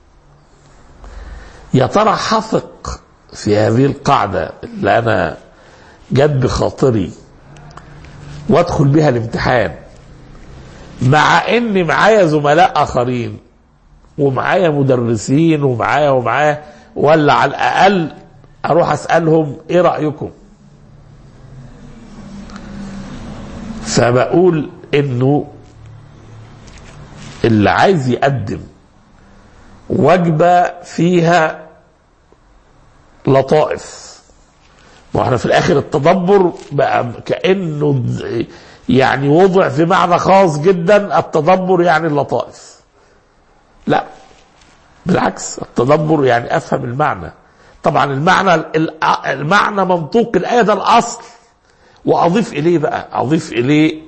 يا ترى حثق في هذه القاعده اللي انا جت بخاطري وادخل بها الامتحان مع ان معايا زملاء اخرين ومعايا مدرسين ومعايا ومعايا ولا على الاقل اروح اسالهم ايه رايكم فبقول انه اللي عايز يقدم وجبه فيها لطائف ما احنا في الاخر التدبر بقى كانه يعني وضع في معنى خاص جدا التدبر يعني اللطائف لا بالعكس التدبر يعني افهم المعنى طبعا المعنى المعنى منطوق الايه ده الاصل واضيف اليه بقى اضيف اليه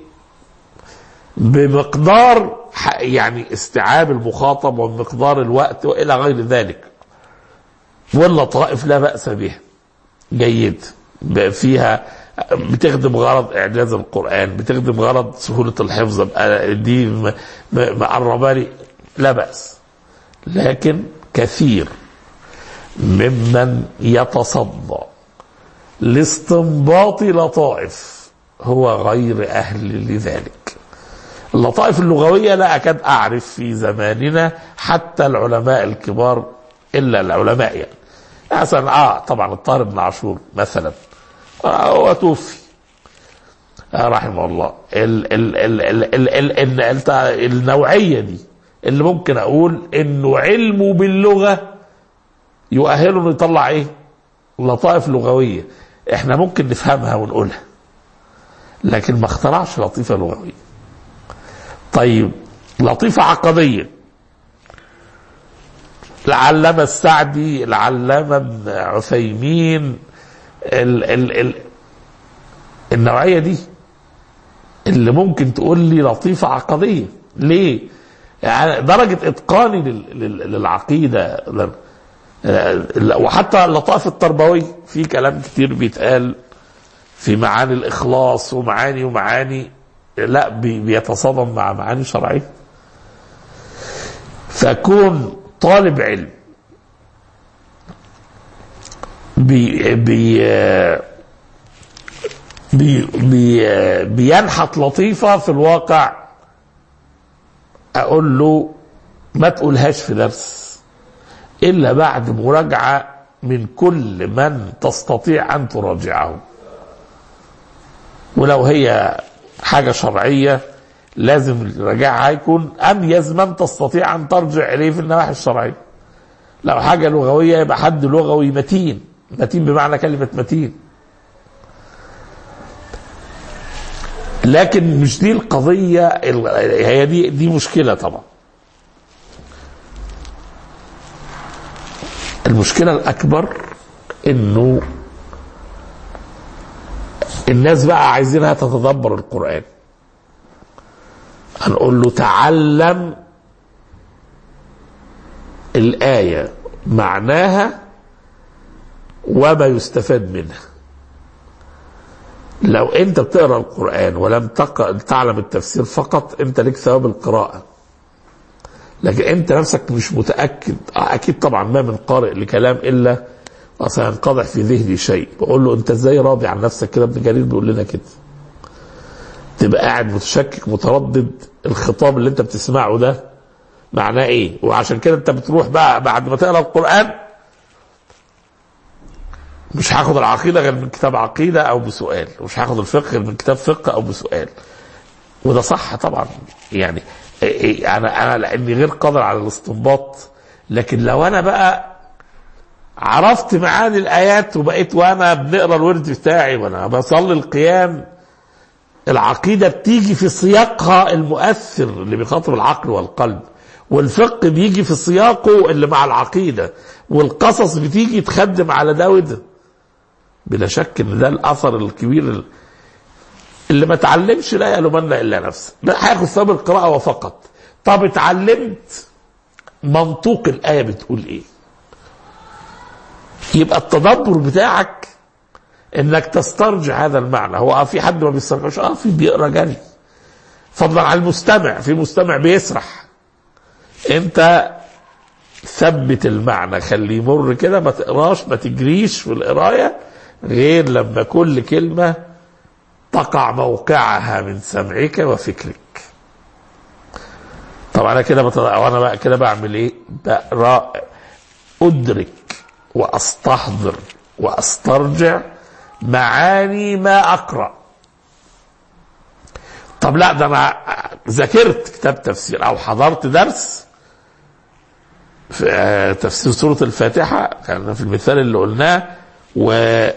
بمقدار يعني استيعاب المخاطب ومقدار الوقت والى غير ذلك واللطائف لا باس بها جيد فيها بتخدم غرض اعجاز القران بتخدم غرض سهوله الحفظ دي مقربه لي لا باس لكن كثير ممن يتصدى لاستنباط لطائف هو غير اهل لذلك اللطائف اللغويه لا اكاد اعرف في زماننا حتى العلماء الكبار الا العلماء يعني مثلا اه طبعا الطاهر بن عاشور مثلا هو توفي آه رحمه الله ال ال ال ال ال ال ال ال النوعيه دي اللي ممكن اقول انه علمه باللغه يؤهله انه يطلع ايه؟ لطائف لغويه احنا ممكن نفهمها ونقولها لكن ما اخترعش لطيفه لغويه طيب لطيفه عقديه العلامة السعدي العلامة ابن عثيمين ال ال ال النوعية دي اللي ممكن تقول لي لطيفة عقدية ليه يعني درجة إتقاني للعقيدة وحتى اللطائف التربوية في كلام كتير بيتقال في معاني الإخلاص ومعاني ومعاني لا بي- بيتصادم مع معاني شرعيه فكون طالب علم بي بي بي بي بينحت لطيفه في الواقع اقول له ما تقولهاش في درس الا بعد مراجعه من كل من تستطيع ان تراجعه ولو هي حاجه شرعيه لازم الرجاعة يكون اميز من تستطيع ان ترجع اليه في النواحي الشرعيه لو حاجه لغويه يبقى حد لغوي متين متين بمعنى كلمه متين لكن مش دي القضيه ال- هي دي دي مشكله طبعا المشكله الاكبر انه الناس بقى عايزينها تتدبر القران هنقول له تعلم الآية معناها وما يستفاد منها لو انت بتقرا القرآن ولم تق... تعلم التفسير فقط انت لك ثواب القراءة لكن انت نفسك مش متأكد آه، اكيد طبعا ما من قارئ لكلام الا وسينقضح في ذهني شيء بقول له انت ازاي راضي عن نفسك كده ابن جرير بيقول لنا كده تبقى قاعد متشكك متردد الخطاب اللي انت بتسمعه ده معناه ايه وعشان كده انت بتروح بقى بعد ما تقرا القران مش هاخد العقيده غير من كتاب عقيده او بسؤال ومش هاخد الفقه غير من كتاب فقه او بسؤال وده صح طبعا يعني إيه- إيه، انا انا لاني غير قادر على الاستنباط لكن لو انا بقى عرفت معاني الايات وبقيت وانا بنقرا الورد بتاعي وانا بصلي القيام العقيده بتيجي في سياقها المؤثر اللي بيخاطب العقل والقلب والفقه بيجي في سياقه اللي مع العقيده والقصص بتيجي تخدم على ده وده بلا شك ان ده الاثر الكبير اللي ما اتعلمش لا يلومن الا نفسه ده هياخد ثواب القراءه وفقط طب اتعلمت منطوق الايه بتقول ايه يبقى التدبر بتاعك انك تسترجع هذا المعنى هو في حد ما بيسترجعش اه في بيقرا جري فضلا عن المستمع في مستمع بيسرح انت ثبت المعنى خليه يمر كده ما تقراش ما تجريش في القرايه غير لما كل كلمه تقع موقعها من سمعك وفكرك طبعا انا كده بت... وانا بقى كده بعمل ايه بقرا ادرك واستحضر واسترجع معاني ما اقرا طب لا ده انا ذاكرت كتاب تفسير او حضرت درس في آه، تفسير سوره الفاتحه كان في المثال اللي قلناه و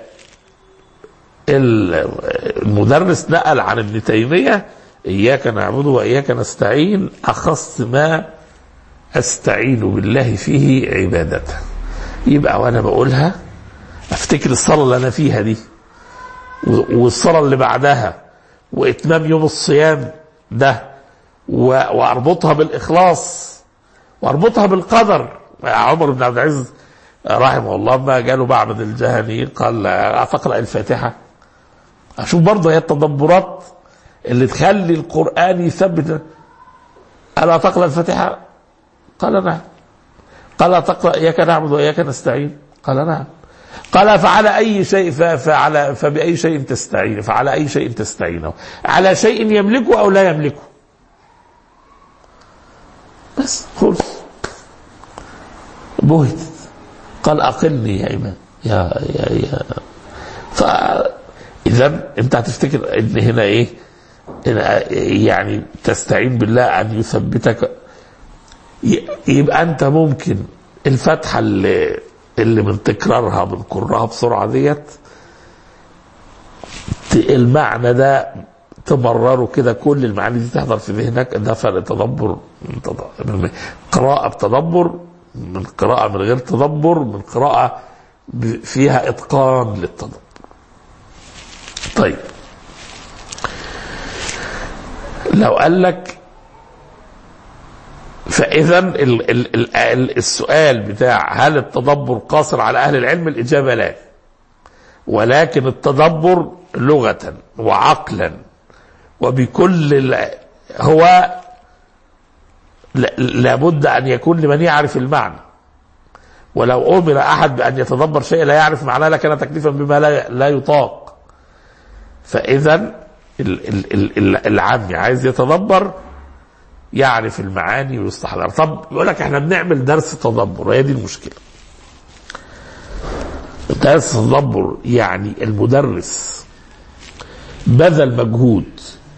ال- المدرس نقل عن ابن تيميه اياك نعبد واياك نستعين اخص ما استعين بالله فيه عبادته يبقى وانا بقولها افتكر الصلاه اللي انا فيها دي و- والصلاه اللي بعدها واتمام يوم الصيام ده و- واربطها بالاخلاص واربطها بالقدر عمر بن عبد العزيز رحمه الله ما جاله معبد الجهني قال تقرا الفاتحه اشوف برضه هي التدبرات اللي تخلي القران يثبت الا تقرا الفاتحه قال نعم قال تقرا اياك نعبد واياك نستعين قال نعم قال فعلى اي شيء ف- فعلى فباي شيء تستعين فعلى اي شيء تستعينه على شيء يملكه او لا يملكه بس خلص بهتت قال اقلني يا امام يا يا يا فاذا انت هتفتكر ان هنا ايه هنا يعني تستعين بالله ان يثبتك ي- يبقى انت ممكن الفتحه اللي اللي من تكرارها بنكرها بسرعه ديت ت- المعنى ده تمرره كده كل المعاني دي تحضر في ذهنك ده فرق تدبر من تد- من قراءة بتدبر من قراءة من غير تدبر من قراءة ب- فيها إتقان للتدبر طيب لو قال لك فاذا ال ال ال ال السؤال بتاع هل التدبر قاصر على اهل العلم الاجابه لا. ولكن التدبر لغه وعقلا وبكل ال... هو لا- لابد ان يكون لمن يعرف المعنى ولو امر احد بان يتدبر شيء لا يعرف معناه لكان تكليفا بما لا لا يطاق فاذا ال- ال- ال- ال- العامي عايز يتدبر يعرف المعاني ويستحضر طب يقول لك احنا بنعمل درس تدبر هي دي المشكله درس تدبر يعني المدرس بذل مجهود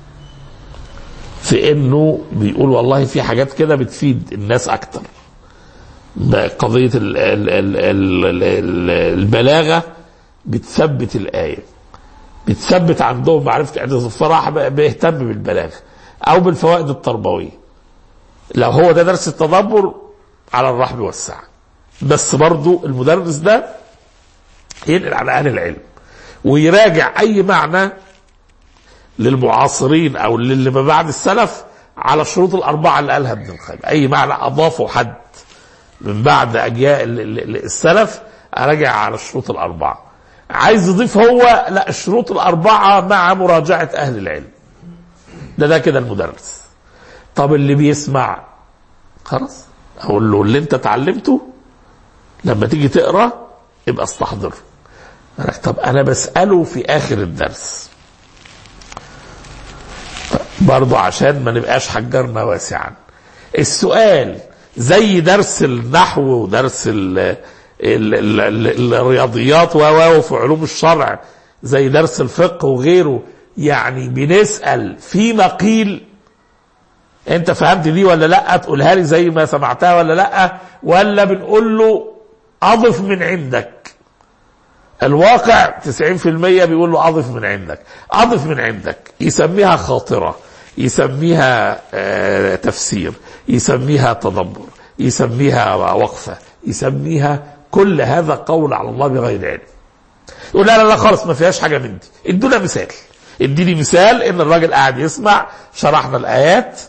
في انه بيقول والله في حاجات كده بتفيد الناس اكتر قضيه ال- ال- ال- ال- ال- البلاغه بتثبت الايه بتثبت عندهم معرفه اعجاز الصراحه بقى بيهتم بالبلاغه او بالفوائد التربويه لو هو ده درس التدبر على الرحب والسعه بس برضو المدرس ده ينقل على اهل العلم ويراجع اي معنى للمعاصرين او للي ما بعد السلف على الشروط الاربعه اللي قالها ابن القيم اي معنى اضافه حد من بعد اجيال ال- ال- ال- السلف اراجع على الشروط الاربعه عايز يضيف هو لا الشروط الاربعه مع مراجعه اهل العلم ده ده كده المدرس طب اللي بيسمع خلاص اقول له اللي انت اتعلمته لما تيجي تقرا يبقى استحضره طب انا بساله في اخر الدرس برضه عشان ما نبقاش حجرنا واسعا السؤال زي درس النحو ودرس ال ال ال ال الرياضيات و و وفي علوم الشرع زي درس الفقه وغيره يعني بنسأل فيما قيل انت فهمت دي ولا لا تقولها لي زي ما سمعتها ولا لا ولا بنقول له اضف من عندك الواقع 90% بيقول له اضف من عندك اضف من عندك يسميها خاطرة يسميها آه تفسير يسميها تدبر يسميها وقفة يسميها كل هذا قول على الله بغير علم يقول لا لا لا خالص ما فيهاش حاجة من دي ادونا مثال اديني مثال ان الراجل قاعد يسمع شرحنا الايات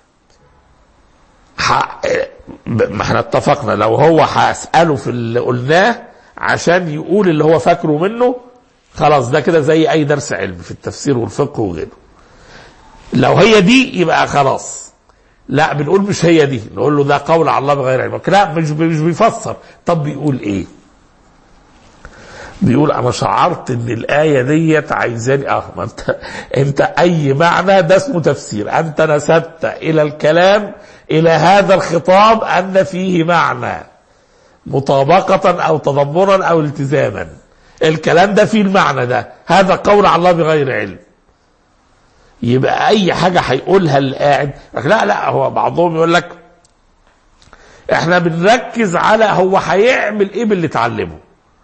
ح... ما احنا اتفقنا لو هو هسأله في اللي قلناه عشان يقول اللي هو فاكره منه خلاص ده كده زي اي درس علم في التفسير والفقه وغيره لو هي دي يبقى خلاص لا بنقول مش هي دي نقول له ده قول على الله بغير علم لا مش مش بيفسر طب بيقول ايه بيقول انا شعرت ان الايه ديت عايزاني اه ما انت انت اي معنى ده اسمه تفسير انت نسبت الى الكلام الى هذا الخطاب ان فيه معنى مطابقة او تضمنا او التزاما الكلام ده فيه المعنى ده هذا قول على الله بغير علم يبقى اي حاجة هيقولها اللي قاعد لا لا هو بعضهم يقول لك احنا بنركز على هو هيعمل ايه باللي اتعلمه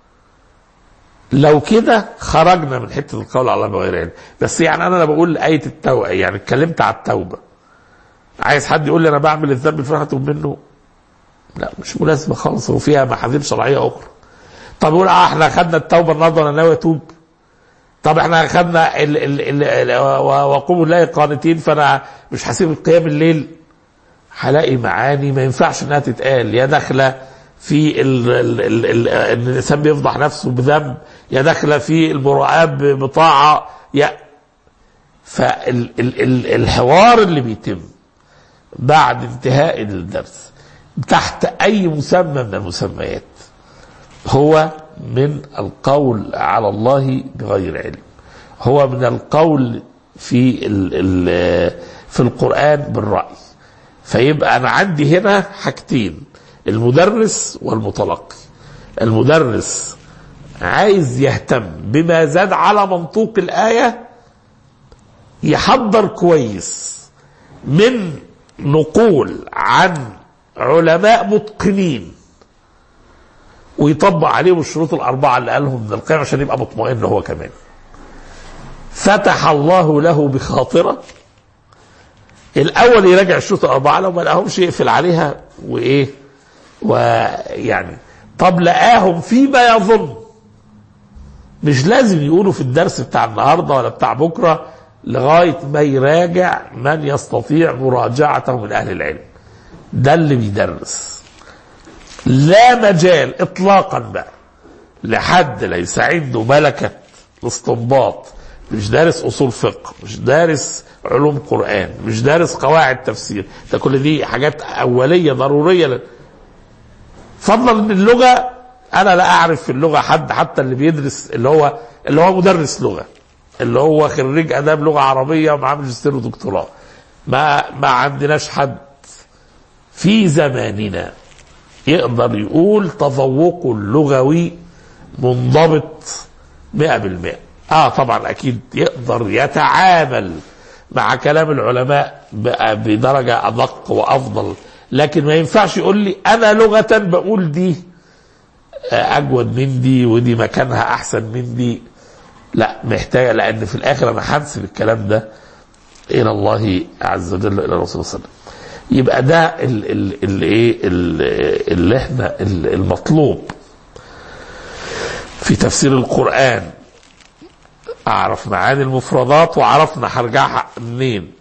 لو كده خرجنا من حته القول على الله بغير علم بس يعني انا بقول ايه التوبه يعني اتكلمت على التوبه عايز حد يقول لي انا بعمل الذنب الفلاني هتوب منه لا مش مناسبه خالص وفيها محاذير شرعيه اخرى طب يقول اه احنا خدنا التوبه النهارده وانا ناوي اتوب طب احنا خدنا ال ال ال وقوموا الله قانتين فانا مش هسيب قيام الليل هلاقي معاني ما ينفعش انها تتقال يا داخله في ال ال ال ال ان الانسان بيفضح نفسه بذنب يا داخله في المراءة بطاعه يا فالحوار اللي بيتم بعد انتهاء الدرس تحت اي مسمى من المسميات هو من القول على الله بغير علم هو من القول في ال ال في القرآن بالرأي فيبقى أنا عندي هنا حاجتين المدرس والمتلقي المدرس عايز يهتم بما زاد على منطوق الآية يحضر كويس من نقول عن علماء متقنين ويطبق عليهم الشروط الأربعة اللي قالهم من القيم عشان يبقى مطمئن هو كمان فتح الله له بخاطرة الأول يراجع الشروط الأربعة لو ما لقاهمش يقفل عليها وإيه ويعني طب لقاهم فيما يظن مش لازم يقولوا في الدرس بتاع النهارده ولا بتاع بكره لغايه ما يراجع من يستطيع مراجعته من اهل العلم ده اللي بيدرس لا مجال اطلاقا بقى لحد ليس عنده ملكه الاستنباط مش دارس اصول فقه مش دارس علوم قران مش دارس قواعد تفسير ده كل دي حاجات اوليه ضروريه ل- فضلا ان اللغه انا لا اعرف في اللغه حد حتى اللي بيدرس اللي هو اللي هو مدرس لغه اللي هو خريج اداب لغه عربيه ومعاه ماجستير ودكتوراه ما ما عندناش حد في زماننا يقدر يقول تذوقه اللغوي منضبط مئة بالمئة اه طبعا اكيد يقدر يتعامل مع كلام العلماء ب- بدرجة ادق وافضل لكن ما ينفعش يقول لي انا لغة بقول دي آه، اجود من دي ودي مكانها احسن من دي لا محتاجة لان في الاخر انا هنسب الكلام ده الى الله عز وجل الى الرسول صلى الله عليه وسلم يبقى ده ال- ال- ال- ايه ال- اللي احنا ال- المطلوب في تفسير القرآن أعرف معاني المفردات وعرفنا هرجعها منين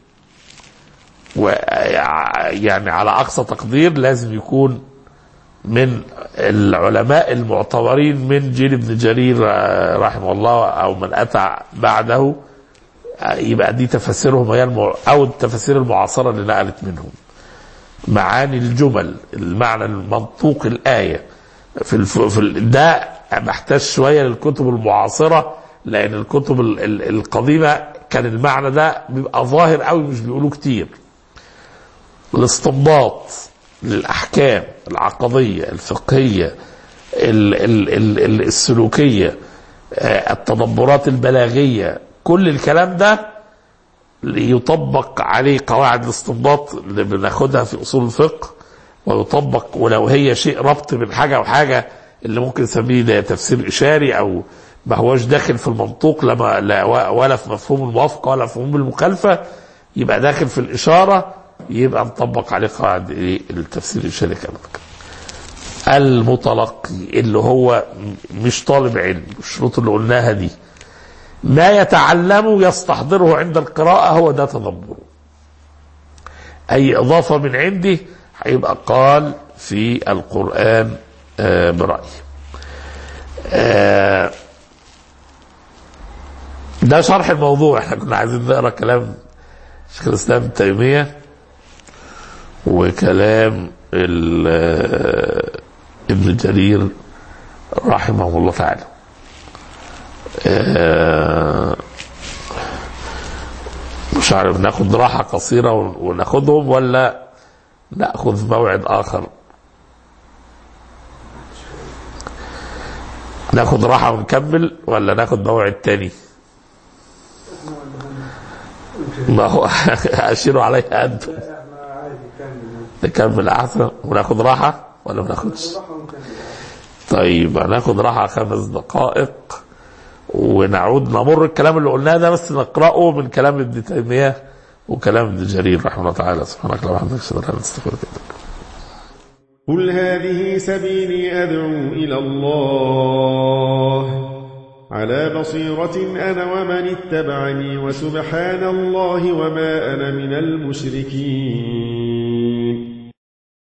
ويعني على أقصى تقدير لازم يكون من العلماء المعتبرين من جيل ابن جرير آه، رحمه الله أو من أتى بعده آه، يبقى دي تفسيرهم هي المع... أو التفاسير المعاصرة اللي نقلت منهم معاني الجمل المعنى المنطوق الآية في الف... في ال... ده محتاج شوية للكتب المعاصرة لأن الكتب ال... ال... القديمة كان المعنى ده بيبقى ظاهر قوي مش بيقولوه كتير الاستنباط للأحكام العقدية الفقهية ال... ال... ال... ال- السلوكية آه، التدبرات البلاغية كل الكلام ده يطبق عليه قواعد الاستنباط اللي بناخدها في اصول الفقه ويطبق ولو هي شيء ربط بين حاجه وحاجه اللي ممكن نسميه ده تفسير اشاري او ما هوش داخل في المنطوق لما لا ولا في مفهوم الموافقه ولا في مفهوم المخالفه يبقى داخل في الاشاره يبقى نطبق عليه قواعد ايه التفسير الاشاري كما ذكر. المتلقي اللي هو م- مش طالب علم الشروط اللي قلناها دي ما يتعلمه يستحضره عند القراءة هو ده تدبره أي إضافة من عندي هيبقى قال في القرآن آه، برأيه آه، ده شرح الموضوع احنا كنا عايزين نقرا كلام شيخ الإسلام ابن تيمية وكلام ال- آه، ابن جرير رحمه الله تعالى آه، مش عارف ناخد راحة قصيرة ون- وناخدهم ولا ناخذ موعد آخر ناخد راحة ونكمل ولا ناخد موعد تاني ما هو أشيروا عليها أنتم نكمل أحسن وناخد راحة ولا ما ناخدش طيب هناخد راحة خمس دقائق ونعود نمر الكلام اللي قلناه ده بس نقرأه من كلام ابن تيمية وكلام ابن جرير رحمه الله تعالى سبحانك اللهم وبحمدك اشهد ان لا اله الا انت استغفرك واتوب إليك. قل هذه سبيلي أدعو إلى الله على بصيرة أنا ومن اتبعني وسبحان الله وما أنا من المشركين